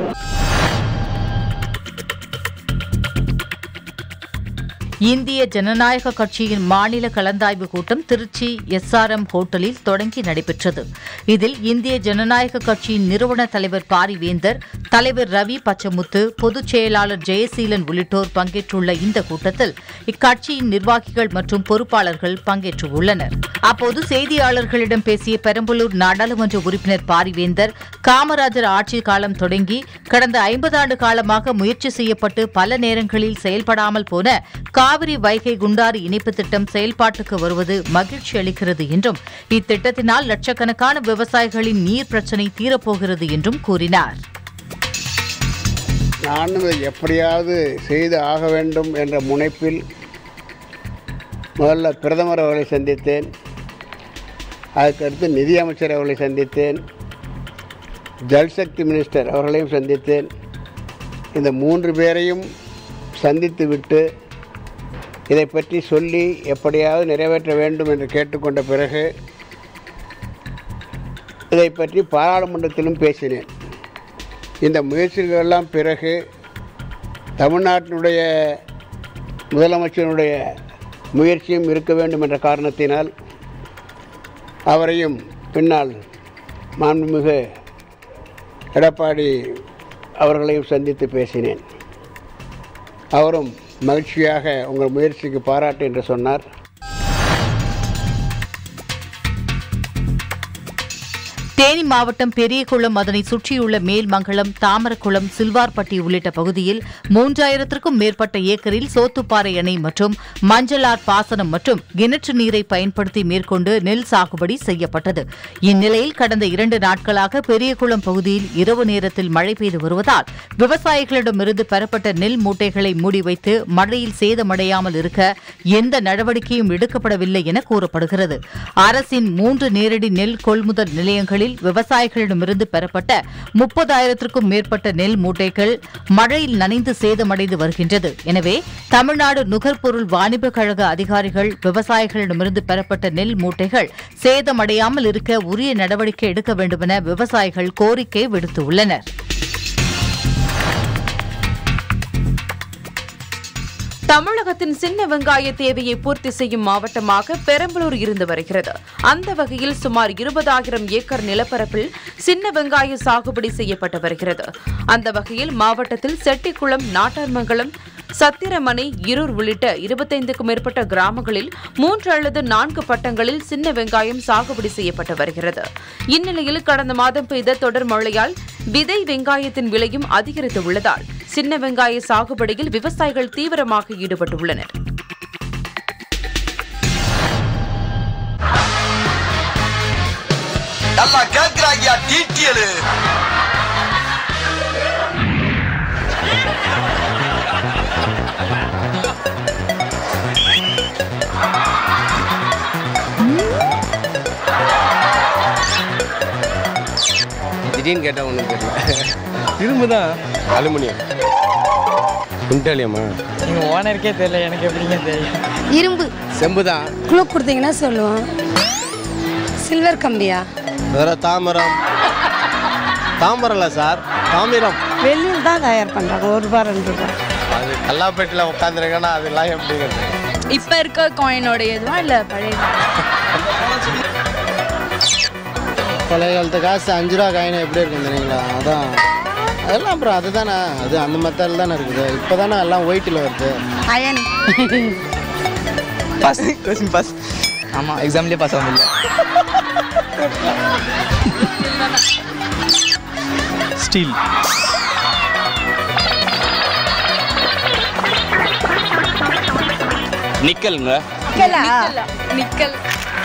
இந்திய ஜனநாயக கட்சியின் மாநில கலந்தாய்வு கூட்டம் திருச்சி எஸ்ஆர்எம் ஹோட்டலில் தொடங்கி நடைபெற்றது இதில் இந்திய ஜனநாயக கட்சியின் நிறுவன தலைவர் பாரிவேந்தர் தலைவர் ரவி பச்சமுத்து பொதுச் செயலாளர் ஜெயசீலன் உள்ளிட்டோர் பங்கேற்றுள்ள இந்த கூட்டத்தில் இக்கட்சியின் நிர்வாகிகள் மற்றும் பொறுப்பாளர்கள் பங்கேற்றுள்ளனர் அப்போது செய்தியாளர்களிடம் பேசிய பெரம்பலூர் நாடாளுமன்ற உறுப்பினர் பாரிவேந்தர் காமராஜர் ஆட்சி காலம் தொடங்கி கடந்த ஐம்பது ஆண்டு காலமாக முயற்சி செய்யப்பட்டு பல நேரங்களில் செயல்படாமல் போன காவிரி வைகை குண்டாறு இணைப்பு திட்டம் செயல்பாட்டுக்கு வருவது மகிழ்ச்சி அளிக்கிறது என்றும் இத்திட்டத்தினால் லட்சக்கணக்கான விவசாயிகளின் நீர் பிரச்சினை தீரப்போகிறது என்றும் கூறினார் நானும் இதை எப்படியாவது செய்து ஆக வேண்டும் என்ற முனைப்பில் முதல்ல பிரதமர் அவர்களை சந்தித்தேன் அதுக்கடுத்து நிதியமைச்சர் அவர்களை சந்தித்தேன் ஜல்சக்தி மினிஸ்டர் அவர்களையும் சந்தித்தேன் இந்த மூன்று பேரையும் சந்தித்துவிட்டு இதை பற்றி சொல்லி எப்படியாவது நிறைவேற்ற வேண்டும் என்று கேட்டுக்கொண்ட பிறகு இதை பற்றி பாராளுமன்றத்திலும் பேசினேன் இந்த முயற்சிகளெல்லாம் பிறகு தமிழ்நாட்டினுடைய முதலமைச்சருடைய முயற்சியும் இருக்க வேண்டும் என்ற காரணத்தினால் அவரையும் பின்னால் மாண்புமிகு எடப்பாடி அவர்களையும் சந்தித்து பேசினேன் அவரும் மகிழ்ச்சியாக உங்கள் முயற்சிக்கு பாராட்டு என்று சொன்னார் தேனி மாவட்டம் பெரியகுளம் அதனை சுற்றியுள்ள மேல்மங்கலம் தாமரக்குளம் சில்வார்பட்டி உள்ளிட்ட பகுதியில் மூன்றாயிரத்திற்கும் மேற்பட்ட ஏக்கரில் சோத்துப்பாறை அணை மற்றும் மஞ்சளார் பாசனம் மற்றும் கிணற்று நீரை பயன்படுத்தி மேற்கொண்டு நெல் சாகுபடி செய்யப்பட்டது இந்நிலையில் கடந்த இரண்டு நாட்களாக பெரியகுளம் பகுதியில் இரவு நேரத்தில் மழை பெய்து வருவதால் விவசாயிகளிடமிருந்து பெறப்பட்ட நெல் மூட்டைகளை மூடி வைத்து மழையில் சேதமடையாமல் இருக்க எந்த நடவடிக்கையும் எடுக்கப்படவில்லை என கூறப்படுகிறது அரசின் மூன்று நேரடி நெல் கொள்முதல் நிலையங்களில் விவசாயிகளிடமிருந்து பெறப்பட்ட முப்பதாயிரத்திற்கும் மேற்பட்ட நெல் மூட்டைகள் மழையில் நனைந்து சேதமடைந்து வருகின்றது எனவே தமிழ்நாடு நுகர்பொருள் வாணிப கழக அதிகாரிகள் விவசாயிகளிடமிருந்து பெறப்பட்ட நெல் மூட்டைகள் சேதமடையாமல் இருக்க உரிய நடவடிக்கை எடுக்க வேண்டுமென விவசாயிகள் கோரிக்கை விடுத்துள்ளனர் தமிழகத்தின் சின்ன வெங்காய தேவையை பூர்த்தி செய்யும் மாவட்டமாக பெரம்பலூர் இருந்து வருகிறது அந்த வகையில் சுமார் இருபதாயிரம் ஏக்கர் நிலப்பரப்பில் சின்ன வெங்காய சாகுபடி செய்யப்பட்டு வருகிறது அந்த வகையில் மாவட்டத்தில் செட்டிக்குளம் நாட்டார்மங்கலம் சத்திரமனை இருர் உள்ளிட்ட இருபத்தைந்துக்கும் மேற்பட்ட கிராமங்களில் மூன்று அல்லது நான்கு பட்டங்களில் சின்ன வெங்காயம் சாகுபடி செய்யப்பட்டு வருகிறது இந்நிலையில் கடந்த மாதம் பெய்த தொடர் மழையால் விதை வெங்காயத்தின் விலையும் அதிகரித்து உள்ளதால் சின்ன வெங்காய சாகுபடியில் விவசாயிகள் தீவிரமாக ஈடுபட்டுள்ளனர் நல்லா கேக்குறாங்க டீட்டியலு திடீர்னு கேட்டால் ஒன்றும் தெரியல இரும்பு தான் அலுமினியம் குண்டாலியம்மா நீங்கள் ஓனருக்கே தெரியல எனக்கு எப்படிங்க தெரியும் இரும்பு செம்பு தான் குழு கொடுத்தீங்கன்னா சொல்லுவோம் சில்வர் கம்பியா வேற தாமரம் தாமரம் இல்லை சார் தாமிரம் வெளியில் தான் தயார் பண்ணுறாங்க ஒரு ரூபா ரெண்டு ரூபா அது கல்லாப்பேட்டில் உட்காந்துருக்கேன்னா அதெல்லாம் எப்படிங்கிறது இப்போ இருக்க காயினோட இதுவா இல்லை பழைய பழைய காலத்து காசு அஞ்சு ரூபா காயின் எப்படி இருக்கும் தெரியுங்களா அதான் அதெல்லாம் அப்புறம் அதுதானே அது அந்த மெத்தடில் தானே இருக்குது இப்போ தானே எல்லாம் ஒயிட்டில் வருது அயன் பாஸ் கொஸ்டின் பாஸ் ஆமாம் எக்ஸாம்லேயே பாஸ் ஆகல ஸ்டீல் நிக்கலுங்க நிக்கல்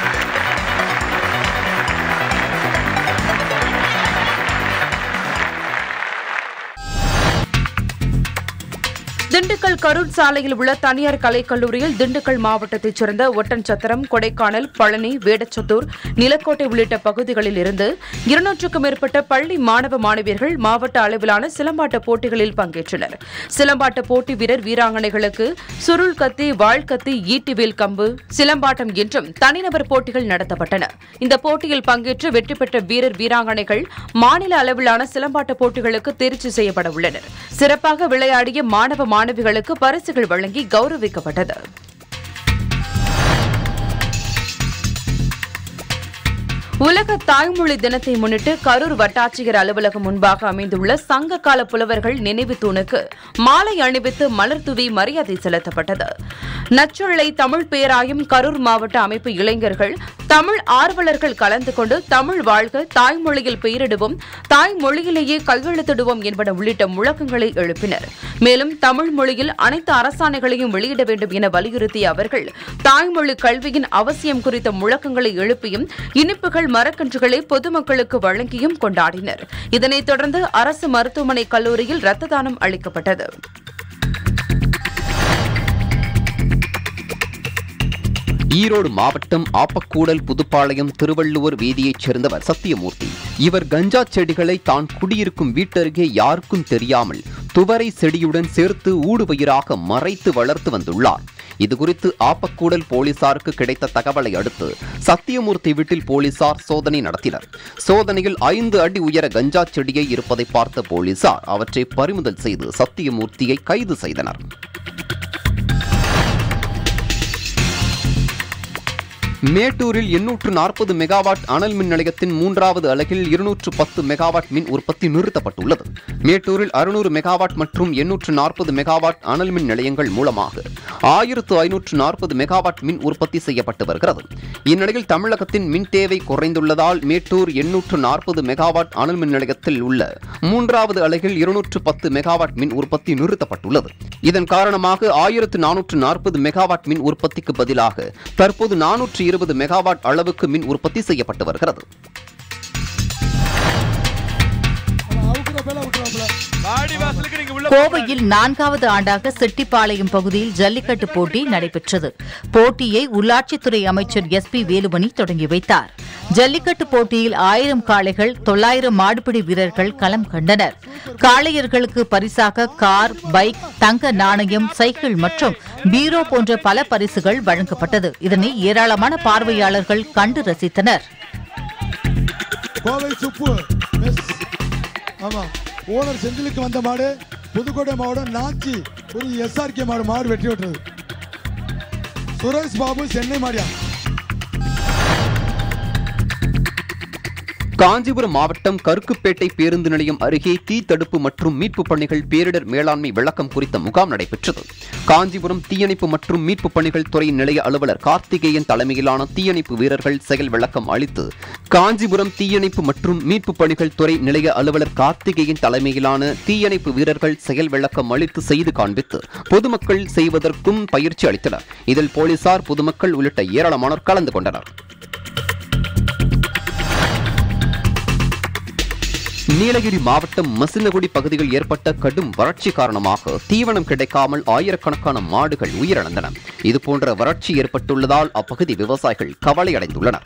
திண்டுக்கல் கரூர் சாலையில் உள்ள தனியார் கலைக்கல்லூரியில் திண்டுக்கல் மாவட்டத்தைச் சேர்ந்த ஒட்டன்சத்திரம் கொடைக்கானல் பழனி வேடச்சத்தூர் நிலக்கோட்டை உள்ளிட்ட பகுதிகளில் இருந்து இருநூற்றுக்கும் மேற்பட்ட பள்ளி மாணவ மாணவியர்கள் மாவட்ட அளவிலான சிலம்பாட்ட போட்டிகளில் பங்கேற்றனர் சிலம்பாட்ட போட்டி வீரர் வீராங்கனைகளுக்கு சுருள் கத்தி வாழ்கத்தி ஈட்டிவேல் கம்பு சிலம்பாட்டம் என்றும் தனிநபர் போட்டிகள் நடத்தப்பட்டன இந்த போட்டியில் பங்கேற்று வெற்றி பெற்ற வீரர் வீராங்கனைகள் மாநில அளவிலான சிலம்பாட்ட போட்டிகளுக்கு தேர்ச்சி செய்யப்பட உள்ளனர் சிறப்பாக விளையாடிய மாணவ மாணவிகளுக்கு பரிசுகள் வழங்கி கௌரவிக்கப்பட்டது உலக தாய்மொழி தினத்தை முன்னிட்டு கரூர் வட்டாட்சியர் அலுவலகம் முன்பாக அமைந்துள்ள சங்க கால புலவர்கள் நினைவு தூணுக்கு மாலை அணிவித்து மலர் தூவி மரியாதை செலுத்தப்பட்டது நச்சுள்ளை தமிழ் பேராயம் கரூர் மாவட்ட அமைப்பு இளைஞர்கள் தமிழ் ஆர்வலர்கள் கலந்து கொண்டு தமிழ் வாழ்க தாய்மொழியில் பெயரிடுவோம் தாய்மொழியிலேயே கையெழுத்திடுவோம் என்பன உள்ளிட்ட முழக்கங்களை எழுப்பினர் மேலும் தமிழ் மொழியில் அனைத்து அரசாணைகளையும் வெளியிட வேண்டும் என வலியுறுத்திய அவர்கள் தாய்மொழி கல்வியின் அவசியம் குறித்த முழக்கங்களை எழுப்பியும் இனிப்புகள் மரக்கன்றுகளை பொதுமக்களுக்கு வழங்கியும் கொண்டாடினர் இதனைத் தொடர்ந்து அரசு மருத்துவமனை கல்லூரியில் இரத்த தானம் அளிக்கப்பட்டது ஈரோடு மாவட்டம் ஆப்பக்கூடல் புதுப்பாளையம் திருவள்ளுவர் வீதியைச் சேர்ந்தவர் சத்தியமூர்த்தி இவர் கஞ்சா செடிகளை தான் குடியிருக்கும் வீட்டருகே யாருக்கும் தெரியாமல் துவரை செடியுடன் சேர்த்து ஊடுபயிராக மறைத்து வளர்த்து வந்துள்ளார் இதுகுறித்து ஆப்பக்கூடல் போலீசாருக்கு கிடைத்த தகவலை அடுத்து சத்தியமூர்த்தி வீட்டில் போலீசார் சோதனை நடத்தினர் சோதனையில் ஐந்து அடி உயர கஞ்சா செடியை இருப்பதை பார்த்த போலீசார் அவற்றை பறிமுதல் செய்து சத்தியமூர்த்தியை கைது செய்தனர் மேட்டூரில் எண்ணூற்று நாற்பது மெகாவாட் அனல் மின் நிலையத்தின் மூன்றாவது அலகில் இருநூற்று பத்து மெகாவாட் மின் உற்பத்தி நிறுத்தப்பட்டுள்ளது மேட்டூரில் அறுநூறு மெகாவாட் மற்றும் எண்ணூற்று நாற்பது மெகாவாட் அனல் மின் நிலையங்கள் மூலமாக ஆயிரத்து ஐநூற்று நாற்பது மெகாவாட் மின் உற்பத்தி செய்யப்பட்டு வருகிறது இந்நிலையில் தமிழகத்தின் மின் தேவை குறைந்துள்ளதால் மேட்டூர் எண்ணூற்று நாற்பது மெகாவாட் அனல் மின் நிலையத்தில் உள்ள மூன்றாவது அலகில் இருநூற்று பத்து மெகாவாட் மின் உற்பத்தி நிறுத்தப்பட்டுள்ளது இதன் காரணமாக ஆயிரத்து நானூற்று நாற்பது மெகாவாட் மின் உற்பத்திக்கு பதிலாக தற்போது நானூற்று இருபது மெகாவாட் அளவுக்கு மின் உற்பத்தி செய்யப்பட்டு வருகிறது கோவையில் நான்காவது ஆண்டாக செட்டிப்பாளையம் பகுதியில் ஜல்லிக்கட்டு போட்டி நடைபெற்றது போட்டியை உள்ளாட்சித்துறை அமைச்சர் எஸ் பி வேலுமணி தொடங்கி வைத்தார் ஜல்லிக்கட்டு போட்டியில் ஆயிரம் காளைகள் தொள்ளாயிரம் மாடுபிடி வீரர்கள் களம் கண்டனர் காளையர்களுக்கு பரிசாக கார் பைக் தங்க நாணயம் சைக்கிள் மற்றும் பீரோ போன்ற பல பரிசுகள் வழங்கப்பட்டது இதனை ஏராளமான பார்வையாளர்கள் கண்டு ரசித்தனர் கோவை சுப்பு எஸ் ஆமா ஓனர் செந்திலுக்கு வந்த மாடு புதுக்கோட்டை மாவட்டம் நாச்சி ஒரு எஸ்ஆர்கே மாடு மாடு வெற்றி விட்டது சுரேஷ் பாபு சென்னை மாடியா காஞ்சிபுரம் மாவட்டம் கருக்குப்பேட்டை பேருந்து நிலையம் அருகே தீ தடுப்பு மற்றும் மீட்பு பணிகள் பேரிடர் மேலாண்மை விளக்கம் குறித்த முகாம் நடைபெற்றது காஞ்சிபுரம் தீயணைப்பு மற்றும் மீட்பு பணிகள் துறை நிலைய அலுவலர் கார்த்திகேயன் தலைமையிலான தீயணைப்பு வீரர்கள் செயல் விளக்கம் அளித்து காஞ்சிபுரம் தீயணைப்பு மற்றும் மீட்பு பணிகள் துறை நிலைய அலுவலர் கார்த்திகேயன் தலைமையிலான தீயணைப்பு வீரர்கள் செயல் விளக்கம் அளித்து செய்து காண்பித்து பொதுமக்கள் செய்வதற்கும் பயிற்சி அளித்தனர் இதில் போலீசார் பொதுமக்கள் உள்ளிட்ட ஏராளமானோர் கலந்து கொண்டனர் நீலகிரி மாவட்டம் மசினகுடி பகுதியில் ஏற்பட்ட கடும் வறட்சி காரணமாக தீவனம் கிடைக்காமல் ஆயிரக்கணக்கான மாடுகள் உயிரிழந்தன இதுபோன்ற வறட்சி ஏற்பட்டுள்ளதால் அப்பகுதி விவசாயிகள் கவலையடைந்துள்ளனர்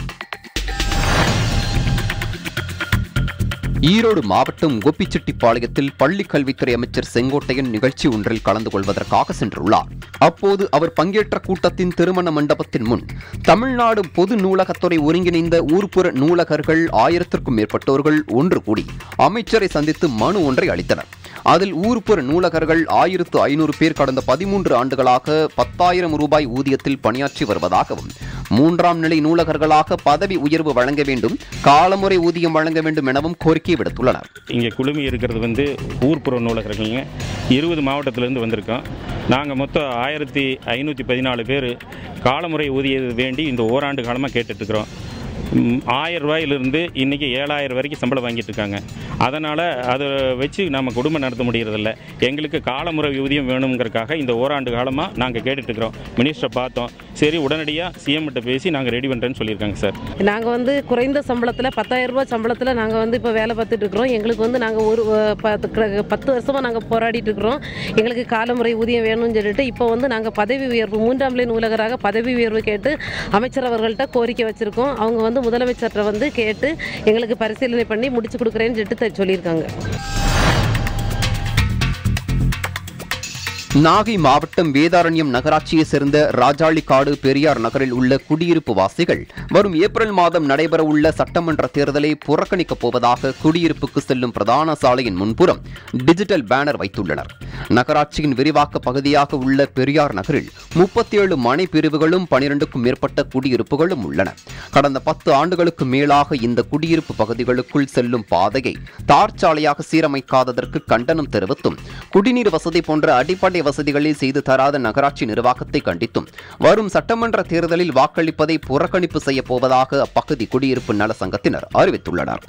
ஈரோடு மாவட்டம் கோபிச்செட்டிப்பாளையத்தில் பள்ளி கல்வித்துறை அமைச்சர் செங்கோட்டையன் நிகழ்ச்சி ஒன்றில் கலந்து கொள்வதற்காக சென்றுள்ளார் அப்போது அவர் பங்கேற்ற கூட்டத்தின் திருமண மண்டபத்தின் முன் தமிழ்நாடு பொது நூலகத்துறை ஒருங்கிணைந்த ஊர்ப்புற நூலகர்கள் ஆயிரத்திற்கும் மேற்பட்டோர்கள் ஒன்று கூடி அமைச்சரை சந்தித்து மனு ஒன்றை அளித்தனர் அதில் ஊர்ப்புற நூலகர்கள் ஆயிரத்து ஐநூறு பேர் கடந்த பதிமூன்று ஆண்டுகளாக பத்தாயிரம் ரூபாய் ஊதியத்தில் பணியாற்றி வருவதாகவும் மூன்றாம் நிலை நூலகர்களாக பதவி உயர்வு வழங்க வேண்டும் காலமுறை ஊதியம் வழங்க வேண்டும் எனவும் கோரிக்கை விடுத்துள்ளனர் இங்கே குழுமி இருக்கிறது வந்து ஊர்ப்புற நூலகர்கள்ங்க இருபது மாவட்டத்திலேருந்து வந்திருக்கோம் நாங்கள் மொத்தம் ஆயிரத்தி ஐநூற்றி பதினாலு பேர் காலமுறை ஊதியம் வேண்டி இந்த ஓராண்டு காலமாக கேட்டுட்ருக்குறோம் ஆயிரம் ரூபாயிலிருந்து இன்றைக்கி ஏழாயிரம் வரைக்கும் சம்பளம் வாங்கிட்டு இருக்காங்க அதனால் அதை வச்சு நம்ம குடும்பம் நடத்த முடியறதில்ல எங்களுக்கு காலமுறை ஊதியம் வேணுங்கிறதுக்காக இந்த ஓராண்டு காலமாக நாங்கள் கேட்டுட்ருக்குறோம் மினிஸ்டரை பார்த்தோம் சரி உடனடியாக சிஎம் கிட்ட பேசி நாங்கள் ரெடி பண்ணுறேன்னு சொல்லியிருக்காங்க சார் நாங்கள் வந்து குறைந்த சம்பளத்தில் பத்தாயிரம் ரூபாய் சம்பளத்தில் நாங்கள் வந்து இப்போ வேலை பார்த்துட்டு இருக்கிறோம் எங்களுக்கு வந்து நாங்கள் ஒரு அஹ், பத்து கிர- பத்து வருஷமாக நாங்கள் போராடிட்டு இருக்கிறோம் எங்களுக்கு காலமுறை ஊதியம் வேணும்னு சொல்லிட்டு இப்போ வந்து நாங்கள் பதவி உயர்வு மூன்றாம் நிலை நூலகராக பதவி உயர்வு கேட்டு அமைச்சர் அவர்கள்ட்ட கோரிக்கை வச்சுருக்கோம் அவங்க வந்து முதலமைச்சர்கிட்ட வந்து கேட்டு எங்களுக்கு பரிசீலனை பண்ணி முடிச்சு கொடுக்குறேன்னு சொல்லிட்டு த- சொல்லியிருக்காங்க நாகை மாவட்டம் வேதாரண்யம் நகராட்சியை சேர்ந்த ராஜாளிக்காடு பெரியார் நகரில் உள்ள குடியிருப்பு வாசிகள் வரும் ஏப்ரல் மாதம் நடைபெறவுள்ள சட்டமன்ற தேர்தலை புறக்கணிக்கப் போவதாக குடியிருப்புக்கு செல்லும் பிரதான சாலையின் முன்புறம் டிஜிட்டல் பேனர் வைத்துள்ளனர் நகராட்சியின் விரிவாக்க பகுதியாக உள்ள பெரியார் நகரில் முப்பத்தி ஏழு மனை பிரிவுகளும் பனிரெண்டுக்கும் மேற்பட்ட குடியிருப்புகளும் உள்ளன கடந்த பத்து ஆண்டுகளுக்கு மேலாக இந்த குடியிருப்பு பகுதிகளுக்குள் செல்லும் பாதையை தார் சாலையாக சீரமைக்காததற்கு கண்டனம் தெரிவித்தும் குடிநீர் வசதி போன்ற அடிப்படை வசதிகளை செய்து தராத நகராட்சி நிர்வாகத்தை கண்டித்தும் வரும் சட்டமன்ற தேர்தலில் வாக்களிப்பதை புறக்கணிப்பு செய்யப் போவதாக அப்பகுதி குடியிருப்பு நல சங்கத்தினர் அறிவித்துள்ளனர்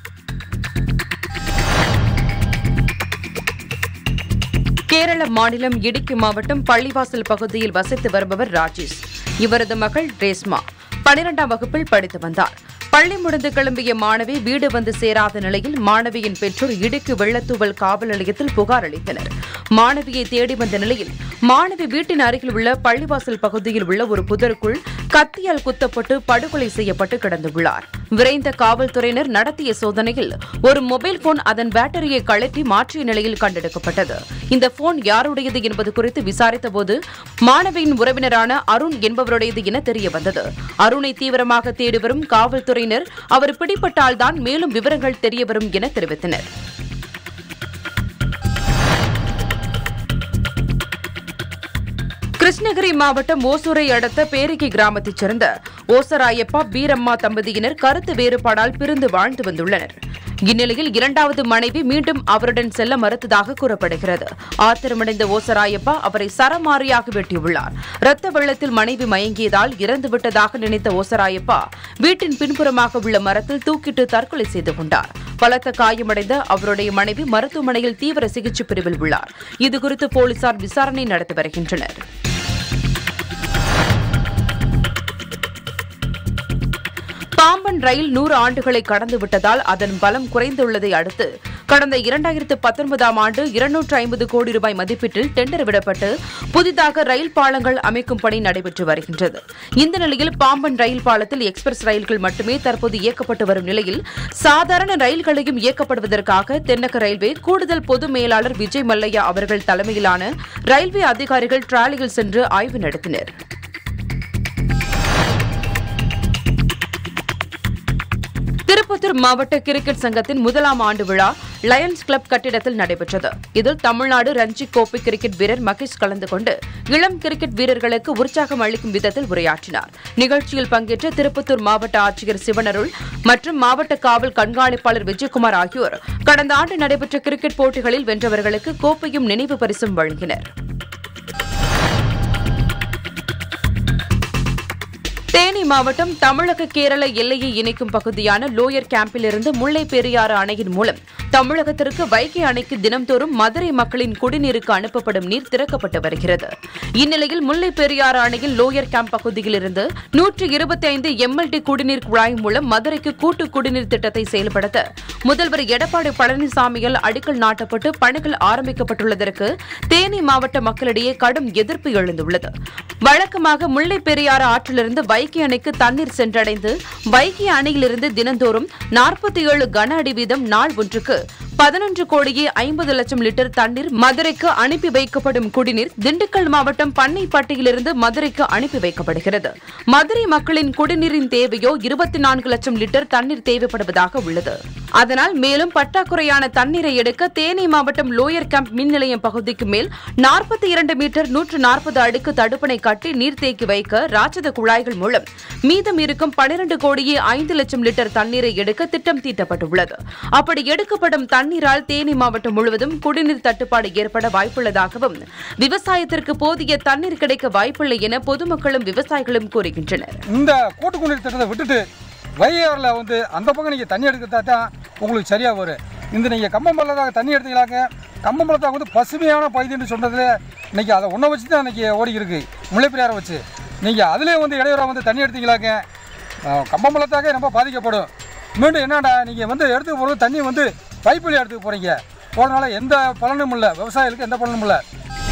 கேரள மாநிலம் இடுக்கி மாவட்டம் பள்ளிவாசல் பகுதியில் வசித்து வருபவர் ராஜேஷ் இவரது மகள் ரேஸ்மா பனிரெண்டாம் வகுப்பில் படித்து வந்தார் பள்ளி முடிந்து கிளம்பிய மாணவி வீடு வந்து சேராத நிலையில் மாணவியின் பெற்றோர் இடுக்கு வெள்ளத்தூவல் காவல் நிலையத்தில் புகார் அளித்தனர் மாணவியை தேடி வந்த நிலையில் மாணவி வீட்டின் அருகில் உள்ள பள்ளிவாசல் பகுதியில் உள்ள ஒரு புதருக்குள் கத்தியால் குத்தப்பட்டு படுகொலை செய்யப்பட்டு கிடந்துள்ளார் விரைந்த காவல்துறையினர் நடத்திய சோதனையில் ஒரு மொபைல் போன் அதன் பேட்டரியை கழற்றி மாற்றிய நிலையில் கண்டெடுக்கப்பட்டது இந்த போன் யாருடையது என்பது குறித்து விசாரித்தபோது மாணவியின் உறவினரான அருண் என்பவருடையது என தெரிய வந்தது அருணை தீவிரமாக தேடி வரும் காவல்துறையினர் அவர் பிடிபட்டால்தான் மேலும் விவரங்கள் தெரியவரும் என தெரிவித்தனர் கிருஷ்ணகிரி மாவட்டம் ஓசூரை அடுத்த பேரிகை கிராமத்தைச் சேர்ந்த ஓசராயப்பா பீரம்மா தம்பதியினர் கருத்து வேறுபாடால் பிரிந்து வாழ்ந்து வந்துள்ளனர் இந்நிலையில் இரண்டாவது மனைவி மீண்டும் அவருடன் செல்ல மறுத்ததாக கூறப்படுகிறது ஆத்திரமடைந்த ஓசராயப்பா அவரை சரமாரியாக வெட்டியுள்ளார் இரத்த வெள்ளத்தில் மனைவி மயங்கியதால் இறந்துவிட்டதாக நினைத்த ஓசராயப்பா வீட்டின் பின்புறமாக உள்ள மரத்தில் தூக்கிட்டு தற்கொலை செய்து கொண்டார் பலத்த காயமடைந்த அவருடைய மனைவி மருத்துவமனையில் தீவிர சிகிச்சை பிரிவில் உள்ளார் இதுகுறித்து போலீசார் விசாரணை நடத்தி வருகின்றனர் பாம்பன் ரயில் நூறு ஆண்டுகளை கடந்து விட்டதால் அதன் பலம் குறைந்துள்ளதை அடுத்து கடந்த இரண்டாயிரத்து பத்தொன்பதாம் ஆண்டு இருநூற்று ஐம்பது கோடி ரூபாய் மதிப்பீட்டில் டெண்டர் விடப்பட்டு புதிதாக ரயில் பாலங்கள் அமைக்கும் பணி நடைபெற்று வருகின்றது இந்த நிலையில் பாம்பன் ரயில் பாலத்தில் எக்ஸ்பிரஸ் ரயில்கள் மட்டுமே தற்போது இயக்கப்பட்டு வரும் நிலையில் சாதாரண ரயில்களையும் இயக்கப்படுவதற்காக தென்னக ரயில்வே கூடுதல் பொது மேலாளர் விஜய் மல்லையா அவர்கள் தலைமையிலான ரயில்வே அதிகாரிகள் டிராலியில் சென்று ஆய்வு நடத்தினர் திருப்பத்தூர் மாவட்ட கிரிக்கெட் சங்கத்தின் முதலாம் ஆண்டு விழா லயன்ஸ் கிளப் கட்டிடத்தில் நடைபெற்றது இதில் தமிழ்நாடு ரஞ்சி கோப்பை கிரிக்கெட் வீரர் மகேஷ் கலந்து கொண்டு இளம் கிரிக்கெட் வீரர்களுக்கு உற்சாகம் அளிக்கும் விதத்தில் உரையாற்றினார் நிகழ்ச்சியில் பங்கேற்ற திருப்பத்தூர் மாவட்ட ஆட்சியர் சிவனருள் மற்றும் மாவட்ட காவல் கண்காணிப்பாளர் விஜயகுமார் ஆகியோர் கடந்த ஆண்டு நடைபெற்ற கிரிக்கெட் போட்டிகளில் வென்றவர்களுக்கு கோப்பையும் நினைவு பரிசும் வழங்கினர் தேனி மாவட்டம் தமிழக கேரள எல்லையை இணைக்கும் பகுதியான லோயர் கேம்பிலிருந்து முல்லை பெரியாறு அணையின் மூலம் தமிழகத்திற்கு வைகை அணைக்கு தினம்தோறும் மதுரை மக்களின் குடிநீருக்கு அனுப்பப்படும் நீர் திறக்கப்பட்டு வருகிறது இந்நிலையில் முல்லை பெரியாறு அணையின் லோயர் கேம்ப் பகுதியிலிருந்து நூற்று இருபத்தி ஐந்து எம்எல்டி குடிநீர் குழாய் மூலம் மதுரைக்கு கூட்டு குடிநீர் திட்டத்தை செயல்படுத்த முதல்வர் எடப்பாடி பழனிசாமியால் அடிக்கல் நாட்டப்பட்டு பணிகள் ஆரம்பிக்கப்பட்டுள்ளதற்கு தேனி மாவட்ட மக்களிடையே கடும் எதிர்ப்பு எழுந்துள்ளது வழக்கமாக முல்லை பெரியாறு ஆற்றிலிருந்து வைகை அணைக்கு தண்ணீர் சென்றடைந்து வைகை அணையிலிருந்து தினந்தோறும் நாற்பத்தி ஏழு கன அடி வீதம் நாள் ஒன்றுக்கு பதினொன்று கோடியே ஐம்பது லட்சம் லிட்டர் தண்ணீர் மதுரைக்கு அனுப்பி வைக்கப்படும் குடிநீர் திண்டுக்கல் மாவட்டம் பண்ணைப்பட்டியிலிருந்து மதுரைக்கு அனுப்பி வைக்கப்படுகிறது மதுரை மக்களின் குடிநீரின் தேவையோ இருபத்தி நான்கு லட்சம் லிட்டர் தண்ணீர் தேவைப்படுவதாக உள்ளது அதனால் மேலும் பற்றாக்குறையான தண்ணீரை எடுக்க தேனி மாவட்டம் லோயர் கேம்ப் மின் நிலையம் பகுதிக்கு மேல் நாற்பத்தி இரண்டு மீட்டர் நூற்று நாற்பது அடுக்கு தடுப்பணை கட்டி நீர் தேக்கி வைக்க ராட்சத குழாய்கள் மூலம் மீதம் இருக்கும் பனிரண்டு கோடியே ஐந்து லட்சம் லிட்டர் தண்ணீரை எடுக்க திட்டம் தீட்டப்பட்டுள்ளது அப்படி எடுக்கப்படும் தண்ணீரால் தேனி மாவட்டம் முழுவதும் குடிநீர் தட்டுப்பாடு ஏற்பட வாய்ப்புள்ளதாகவும் விவசாயத்திற்கு போதிய தண்ணீர் கிடைக்க வாய்ப்பில்லை என பொதுமக்களும் விவசாயிகளும் கூறுகின்றனர் இந்த கூட்டு குடிநீர் திட்டத்தை விட்டுட்டு வைகையாறில் வந்து அந்த பக்கம் நீங்கள் தண்ணி எடுக்கிறதா தான் உங்களுக்கு சரியாக வரும் இந்த நீங்கள் கம்பம்பள்ளத்தாக தண்ணி எடுத்தீங்களாங்க கம்பம்பள்ளத்தாக வந்து பசுமையான பகுதின்னு சொன்னதில் இன்னைக்கு அதை ஒன்றை வச்சு தான் இன்னைக்கு ஓடி இருக்கு முல்லைப்பெரியாரை வச்சு நீங்கள் அதிலே வந்து இடையூறாக வந்து தண்ணி எடுத்தீங்களாங்க கம்பம்பள்ளத்தாக ரொம்ப பாதிக்கப்படும் மீண்டும் என்னடா நீங்கள் வந்து எடுத்துக்க போகிறது தண்ணி வந்து பைப்பில் எடுத்துக்க போகிறீங்க போகிறதுனால எந்த பலனும் இல்லை விவசாயிகளுக்கு எந்த பலனும் இல்லை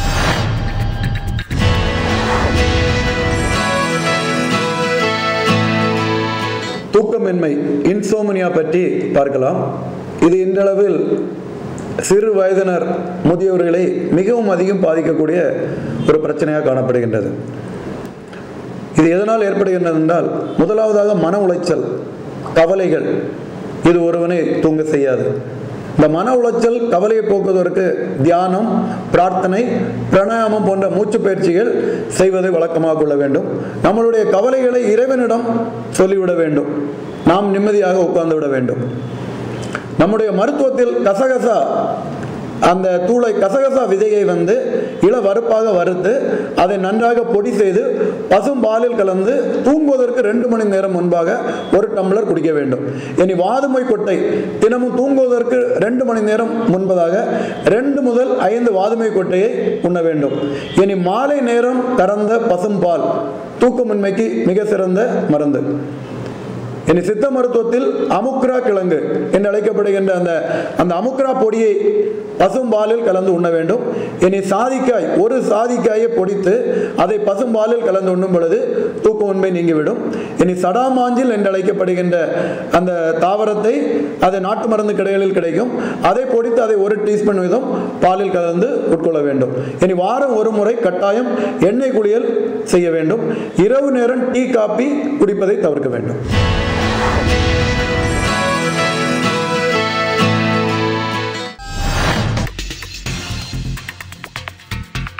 தூக்கமின்மை இன்சோமனியா பற்றி பார்க்கலாம் இது இன்றளவில் சிறு வயதினர் முதியவர்களை மிகவும் அதிகம் பாதிக்கக்கூடிய ஒரு பிரச்சனையாக காணப்படுகின்றது இது எதனால் ஏற்படுகின்றது என்றால் முதலாவதாக மன உளைச்சல் கவலைகள் இது ஒருவனை தூங்க செய்யாது இந்த மன உளைச்சல் கவலையை போக்குவதற்கு தியானம் பிரார்த்தனை பிராணாயாமம் போன்ற மூச்சு பயிற்சிகள் செய்வதை வழக்கமாக கொள்ள வேண்டும் நம்மளுடைய கவலைகளை இறைவனிடம் சொல்லிவிட வேண்டும் நாம் நிம்மதியாக உட்கார்ந்து விட வேண்டும் நம்முடைய மருத்துவத்தில் கசகசா அந்த தூளை கசகசா விதையை வந்து இள வறுப்பாக வறுத்து அதை நன்றாக பொடி செய்து பசும் பாலில் கலந்து தூங்குவதற்கு ரெண்டு மணி நேரம் முன்பாக ஒரு டம்ளர் குடிக்க வேண்டும் இனி வாதுமை கொட்டை தினமும் தூங்குவதற்கு ரெண்டு மணி நேரம் முன்பதாக ரெண்டு முதல் ஐந்து வாதுமை கொட்டையை உண்ண வேண்டும் இனி மாலை நேரம் கறந்த பசும் பால் தூக்கமின்மைக்கு மிக சிறந்த மருந்து இனி சித்த மருத்துவத்தில் அமுக்ரா கிழங்கு என்று அழைக்கப்படுகின்ற அந்த அந்த அமுக்ரா பொடியை பசும்பாலில் கலந்து உண்ண வேண்டும் இனி சாதிக்காய் ஒரு சாதிக்காயை பொடித்து அதை பசும்பாலில் கலந்து உண்ணும் பொழுது தூக்க உண்மை நீங்கிவிடும் இனி சடாமாஞ்சில் என்று அழைக்கப்படுகின்ற அந்த தாவரத்தை அது நாட்டு மருந்து கடைகளில் கிடைக்கும் அதை பொடித்து அதை ஒரு டீஸ்பூன் வீதம் பாலில் கலந்து உட்கொள்ள வேண்டும் இனி வாரம் ஒரு முறை கட்டாயம் எண்ணெய் குளியல் செய்ய வேண்டும் இரவு நேரம் டீ காபி குடிப்பதை தவிர்க்க வேண்டும்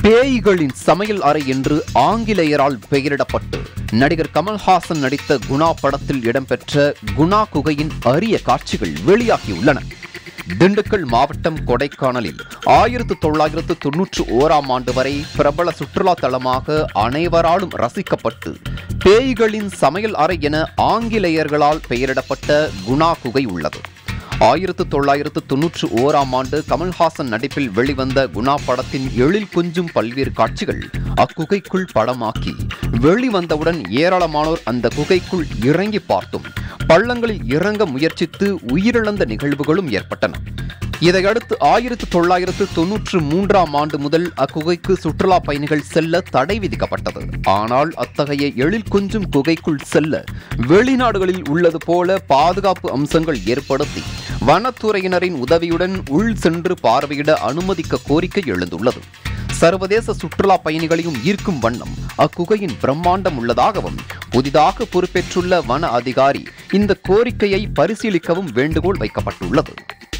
பேய்களின் சமையல் அறை என்று ஆங்கிலேயரால் பெயரிடப்பட்டு நடிகர் கமல்ஹாசன் நடித்த குணா படத்தில் இடம்பெற்ற குணா குகையின் அரிய காட்சிகள் வெளியாகியுள்ளன திண்டுக்கல் மாவட்டம் கொடைக்கானலில் ஆயிரத்து தொள்ளாயிரத்து தொன்னூற்று ஓராம் ஆண்டு வரை பிரபல சுற்றுலா தலமாக அனைவராலும் ரசிக்கப்பட்டு பேய்களின் சமையல் அறை என ஆங்கிலேயர்களால் பெயரிடப்பட்ட குணா குகை உள்ளது ஆயிரத்து தொள்ளாயிரத்து தொன்னூற்று ஓராம் ஆண்டு கமல்ஹாசன் நடிப்பில் வெளிவந்த குணா படத்தின் எழில் கொஞ்சும் பல்வேறு காட்சிகள் அக்குகைக்குள் படமாக்கி வெளிவந்தவுடன் ஏராளமானோர் அந்த குகைக்குள் இறங்கி பார்த்தும் பள்ளங்களில் இறங்க முயற்சித்து உயிரிழந்த நிகழ்வுகளும் ஏற்பட்டன இதையடுத்து ஆயிரத்து தொள்ளாயிரத்து தொன்னூற்று மூன்றாம் ஆண்டு முதல் அக்குகைக்கு சுற்றுலா பயணிகள் செல்ல தடை விதிக்கப்பட்டது ஆனால் அத்தகைய எழில் கொஞ்சும் குகைக்குள் செல்ல வெளிநாடுகளில் உள்ளது போல பாதுகாப்பு அம்சங்கள் ஏற்படுத்தி வனத்துறையினரின் உதவியுடன் உள் சென்று பார்வையிட அனுமதிக்க கோரிக்கை எழுந்துள்ளது சர்வதேச சுற்றுலா பயணிகளையும் ஈர்க்கும் வண்ணம் அக்குகையின் பிரம்மாண்டம் உள்ளதாகவும் புதிதாக பொறுப்பேற்றுள்ள வன அதிகாரி இந்த கோரிக்கையை பரிசீலிக்கவும் வேண்டுகோள் வைக்கப்பட்டுள்ளது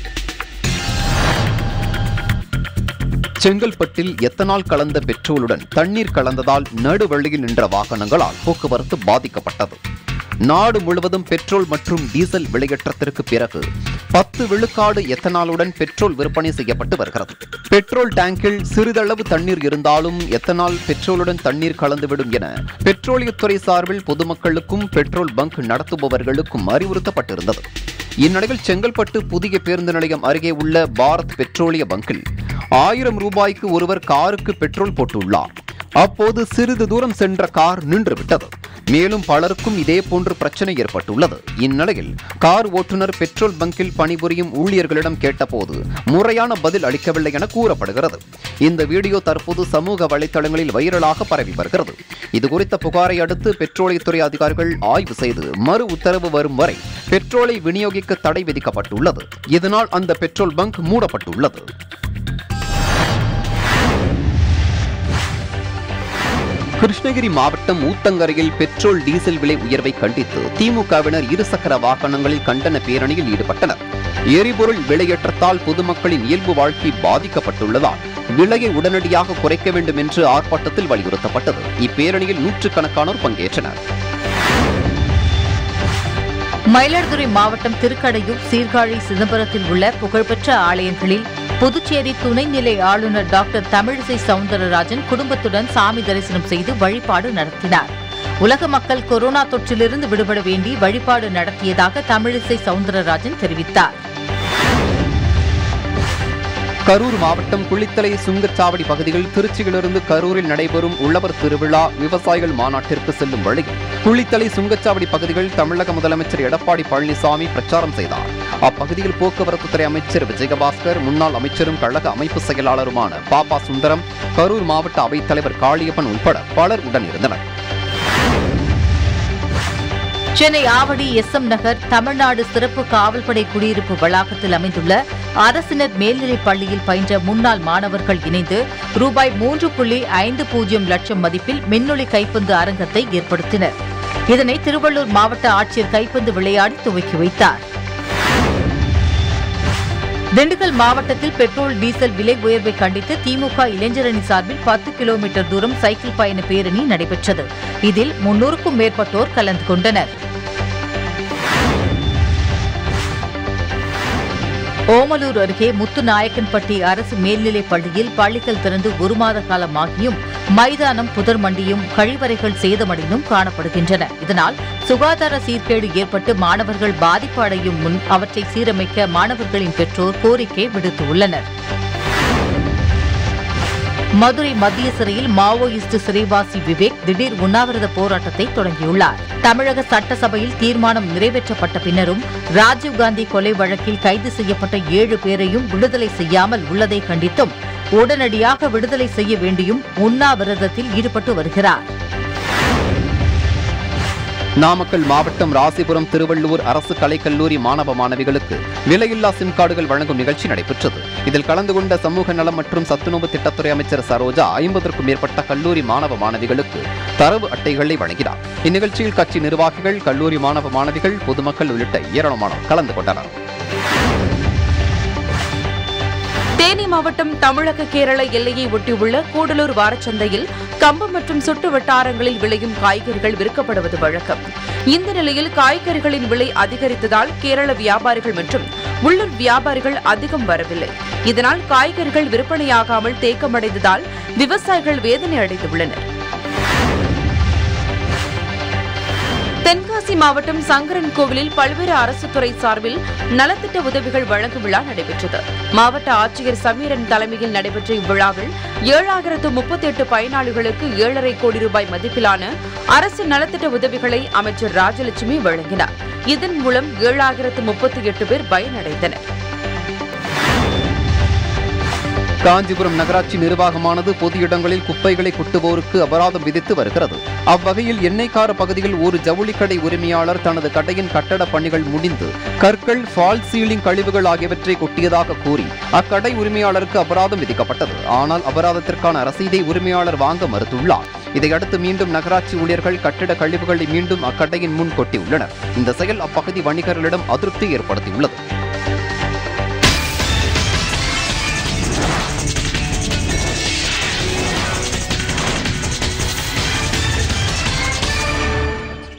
செங்கல்பட்டில் எத்தனால் கலந்த பெட்ரோலுடன் தண்ணீர் கலந்ததால் நடுவழியில் நின்ற வாகனங்களால் போக்குவரத்து பாதிக்கப்பட்டது நாடு முழுவதும் பெட்ரோல் மற்றும் டீசல் விலையேற்றத்திற்கு பிறகு பத்து விழுக்காடு எத்தனாலுடன் பெட்ரோல் விற்பனை செய்யப்பட்டு வருகிறது பெட்ரோல் டேங்கில் சிறிதளவு தண்ணீர் இருந்தாலும் எத்தனால் பெட்ரோலுடன் தண்ணீர் கலந்துவிடும் என பெட்ரோலியத்துறை சார்பில் பொதுமக்களுக்கும் பெட்ரோல் பங்க் நடத்துபவர்களுக்கும் அறிவுறுத்தப்பட்டிருந்தது இந்நிலையில் செங்கல்பட்டு புதிய பேருந்து நிலையம் அருகே உள்ள பாரத் பெட்ரோலிய பங்கில் ஆயிரம் ரூபாய்க்கு ஒருவர் காருக்கு பெட்ரோல் போட்டுள்ளார் அப்போது சிறிது தூரம் சென்ற கார் நின்றுவிட்டது மேலும் பலருக்கும் இதே போன்று பிரச்சனை ஏற்பட்டுள்ளது இந்நிலையில் கார் ஓட்டுநர் பெட்ரோல் பங்கில் பணிபுரியும் ஊழியர்களிடம் கேட்டபோது முறையான பதில் அளிக்கவில்லை என கூறப்படுகிறது இந்த வீடியோ தற்போது சமூக வலைதளங்களில் வைரலாக பரவி வருகிறது இதுகுறித்த புகாரை அடுத்து பெட்ரோலியத்துறை அதிகாரிகள் ஆய்வு செய்து மறு உத்தரவு வரும் வரை பெட்ரோலை விநியோகிக்க தடை விதிக்கப்பட்டுள்ளது இதனால் அந்த பெட்ரோல் பங்க் மூடப்பட்டுள்ளது கிருஷ்ணகிரி மாவட்டம் ஊத்தங்கரையில் பெட்ரோல் டீசல் விலை உயர்வை கண்டித்து திமுகவினர் இருசக்கர வாகனங்களில் கண்டன பேரணியில் ஈடுபட்டனர் எரிபொருள் விலையேற்றத்தால் பொதுமக்களின் இயல்பு வாழ்க்கை பாதிக்கப்பட்டுள்ளதால் விலையை உடனடியாக குறைக்க வேண்டும் என்று ஆர்ப்பாட்டத்தில் வலியுறுத்தப்பட்டது இப்பேரணியில் நூற்றுக்கணக்கானோர் பங்கேற்றனர் மயிலாடுதுறை மாவட்டம் திருக்கடையூர் சீர்காழி சிதம்பரத்தில் உள்ள புகழ்பெற்ற ஆலயங்களில் புதுச்சேரி துணைநிலை ஆளுநர் டாக்டர் தமிழிசை சவுந்தரராஜன் குடும்பத்துடன் சாமி தரிசனம் செய்து வழிபாடு நடத்தினார் உலக மக்கள் கொரோனா தொற்றிலிருந்து விடுபட வேண்டி வழிபாடு நடத்தியதாக தமிழிசை சவுந்தரராஜன் தெரிவித்தார் கரூர் மாவட்டம் குளித்தலை சுங்கச்சாவடி பகுதியில் திருச்சியிலிருந்து கரூரில் நடைபெறும் உழவர் திருவிழா விவசாயிகள் மாநாட்டிற்கு செல்லும் வழியில் குளித்தலை சுங்கச்சாவடி பகுதிகள் தமிழக முதலமைச்சர் எடப்பாடி பழனிசாமி பிரச்சாரம் செய்தார் அப்பகுதியில் போக்குவரத்து துறை அமைச்சர் விஜயபாஸ்கர் முன்னாள் அமைச்சரும் கழக அமைப்பு செயலாளருமான பாப்பா சுந்தரம் கரூர் மாவட்ட அவைத்தலைவர் காளியப்பன் உட்பட பலர் உடனிருந்தனர் சென்னை ஆவடி எஸ் எம் நகர் தமிழ்நாடு சிறப்பு காவல்படை குடியிருப்பு வளாகத்தில் அமைந்துள்ள அரசினர் மேல்நிலைப் பள்ளியில் பயின்ற முன்னாள் மாணவர்கள் இணைந்து ரூபாய் மூன்று புள்ளி ஐந்து பூஜ்ஜியம் லட்சம் மதிப்பில் மின்னொளி கைப்பந்து அரங்கத்தை ஏற்படுத்தினர் இதனை திருவள்ளூர் மாவட்ட ஆட்சியர் கைப்பந்து விளையாடி துவக்கி வைத்தார் திண்டுக்கல் மாவட்டத்தில் பெட்ரோல் டீசல் விலை உயர்வை கண்டித்து திமுக இளைஞரணி சார்பில் பத்து கிலோமீட்டர் தூரம் சைக்கிள் பயண பேரணி நடைபெற்றது இதில் முன்னூறுக்கும் மேற்பட்டோர் கலந்து கொண்டனர் ஓமலூர் அருகே முத்துநாயக்கன்பட்டி அரசு மேல்நிலைப் பள்ளியில் பள்ளிகள் திறந்து ஒரு மாத காலமாகியும் மைதானம் புதர் மண்டியும் கழிவறைகள் சேதமடைந்தும் காணப்படுகின்றன இதனால் சுகாதார சீர்கேடு ஏற்பட்டு மாணவர்கள் பாதிப்பு அடையும் முன் அவற்றை சீரமைக்க மாணவர்களின் பெற்றோர் கோரிக்கை விடுத்துள்ளனர் மதுரை மத்திய சிறையில் மாவோயிஸ்ட் சிறைவாசி விவேக் திடீர் உண்ணாவிரத போராட்டத்தை தொடங்கியுள்ளார் தமிழக சட்டசபையில் தீர்மானம் நிறைவேற்றப்பட்ட பின்னரும் ராஜீவ்காந்தி கொலை வழக்கில் கைது செய்யப்பட்ட ஏழு பேரையும் விடுதலை செய்யாமல் உள்ளதை கண்டித்தும் உடனடியாக விடுதலை செய்ய வேண்டியும் உண்ணாவிரதத்தில் ஈடுபட்டு வருகிறார் நாமக்கல் மாவட்டம் ராசிபுரம் திருவள்ளூர் அரசு கலைக்கல்லூரி மாணவ மாணவிகளுக்கு விலையில்லா சிம் கார்டுகள் வழங்கும் நிகழ்ச்சி நடைபெற்றது இதில் கலந்து கொண்ட சமூக நலம் மற்றும் சத்துணவு திட்டத்துறை அமைச்சர் சரோஜா ஐம்பதற்கும் மேற்பட்ட கல்லூரி மாணவ மாணவிகளுக்கு தரவு அட்டைகளை வழங்கினார் இந்நிகழ்ச்சியில் கட்சி நிர்வாகிகள் கல்லூரி மாணவ மாணவிகள் பொதுமக்கள் உள்ளிட்ட ஏராளமானோர் கலந்து கொண்டனர் தேனி மாவட்டம் தமிழக கேரள எல்லையை ஒட்டியுள்ள கூடலூர் வாரச்சந்தையில் கம்பம் மற்றும் சுட்டு வட்டாரங்களில் விளையும் காய்கறிகள் விற்கப்படுவது வழக்கம் இந்த நிலையில் காய்கறிகளின் விலை அதிகரித்ததால் கேரள வியாபாரிகள் மற்றும் உள்ளூர் வியாபாரிகள் அதிகம் வரவில்லை இதனால் காய்கறிகள் விற்பனையாகாமல் தேக்கமடைந்ததால் விவசாயிகள் வேதனை அடைந்துள்ளனர் தென்காசி மாவட்டம் சங்கரன் கோவிலில் பல்வேறு அரசு துறை சார்பில் நலத்திட்ட உதவிகள் வழங்கும் விழா நடைபெற்றது மாவட்ட ஆட்சியர் சமீரன் தலைமையில் நடைபெற்ற இவ்விழாவில் ஏழாயிரத்து முப்பத்தி எட்டு பயனாளிகளுக்கு ஏழரை கோடி ரூபாய் மதிப்பிலான அரசு நலத்திட்ட உதவிகளை அமைச்சர் ராஜலட்சுமி வழங்கினார் இதன் மூலம் ஏழாயிரத்து முப்பத்தி எட்டு பேர் பயனடைந்தனர் காஞ்சிபுரம் நகராட்சி நிர்வாகமானது பொது இடங்களில் குப்பைகளை கொட்டுவோருக்கு அபராதம் விதித்து வருகிறது அவ்வகையில் எண்ணெய்க்கார பகுதியில் ஒரு ஜவுளி கடை உரிமையாளர் தனது கடையின் கட்டட பணிகள் முடிந்து கற்கள் ஃபால் சீலிங் கழிவுகள் ஆகியவற்றை கொட்டியதாக கூறி அக்கடை உரிமையாளருக்கு அபராதம் விதிக்கப்பட்டது ஆனால் அபராதத்திற்கான ரசீதை உரிமையாளர் வாங்க மறுத்துள்ளார் இதையடுத்து மீண்டும் நகராட்சி ஊழியர்கள் கட்டிட கழிவுகளை மீண்டும் அக்கடையின் முன் கொட்டியுள்ளனர் இந்த செயல் அப்பகுதி வணிகர்களிடம் அதிருப்தி ஏற்படுத்தியுள்ளது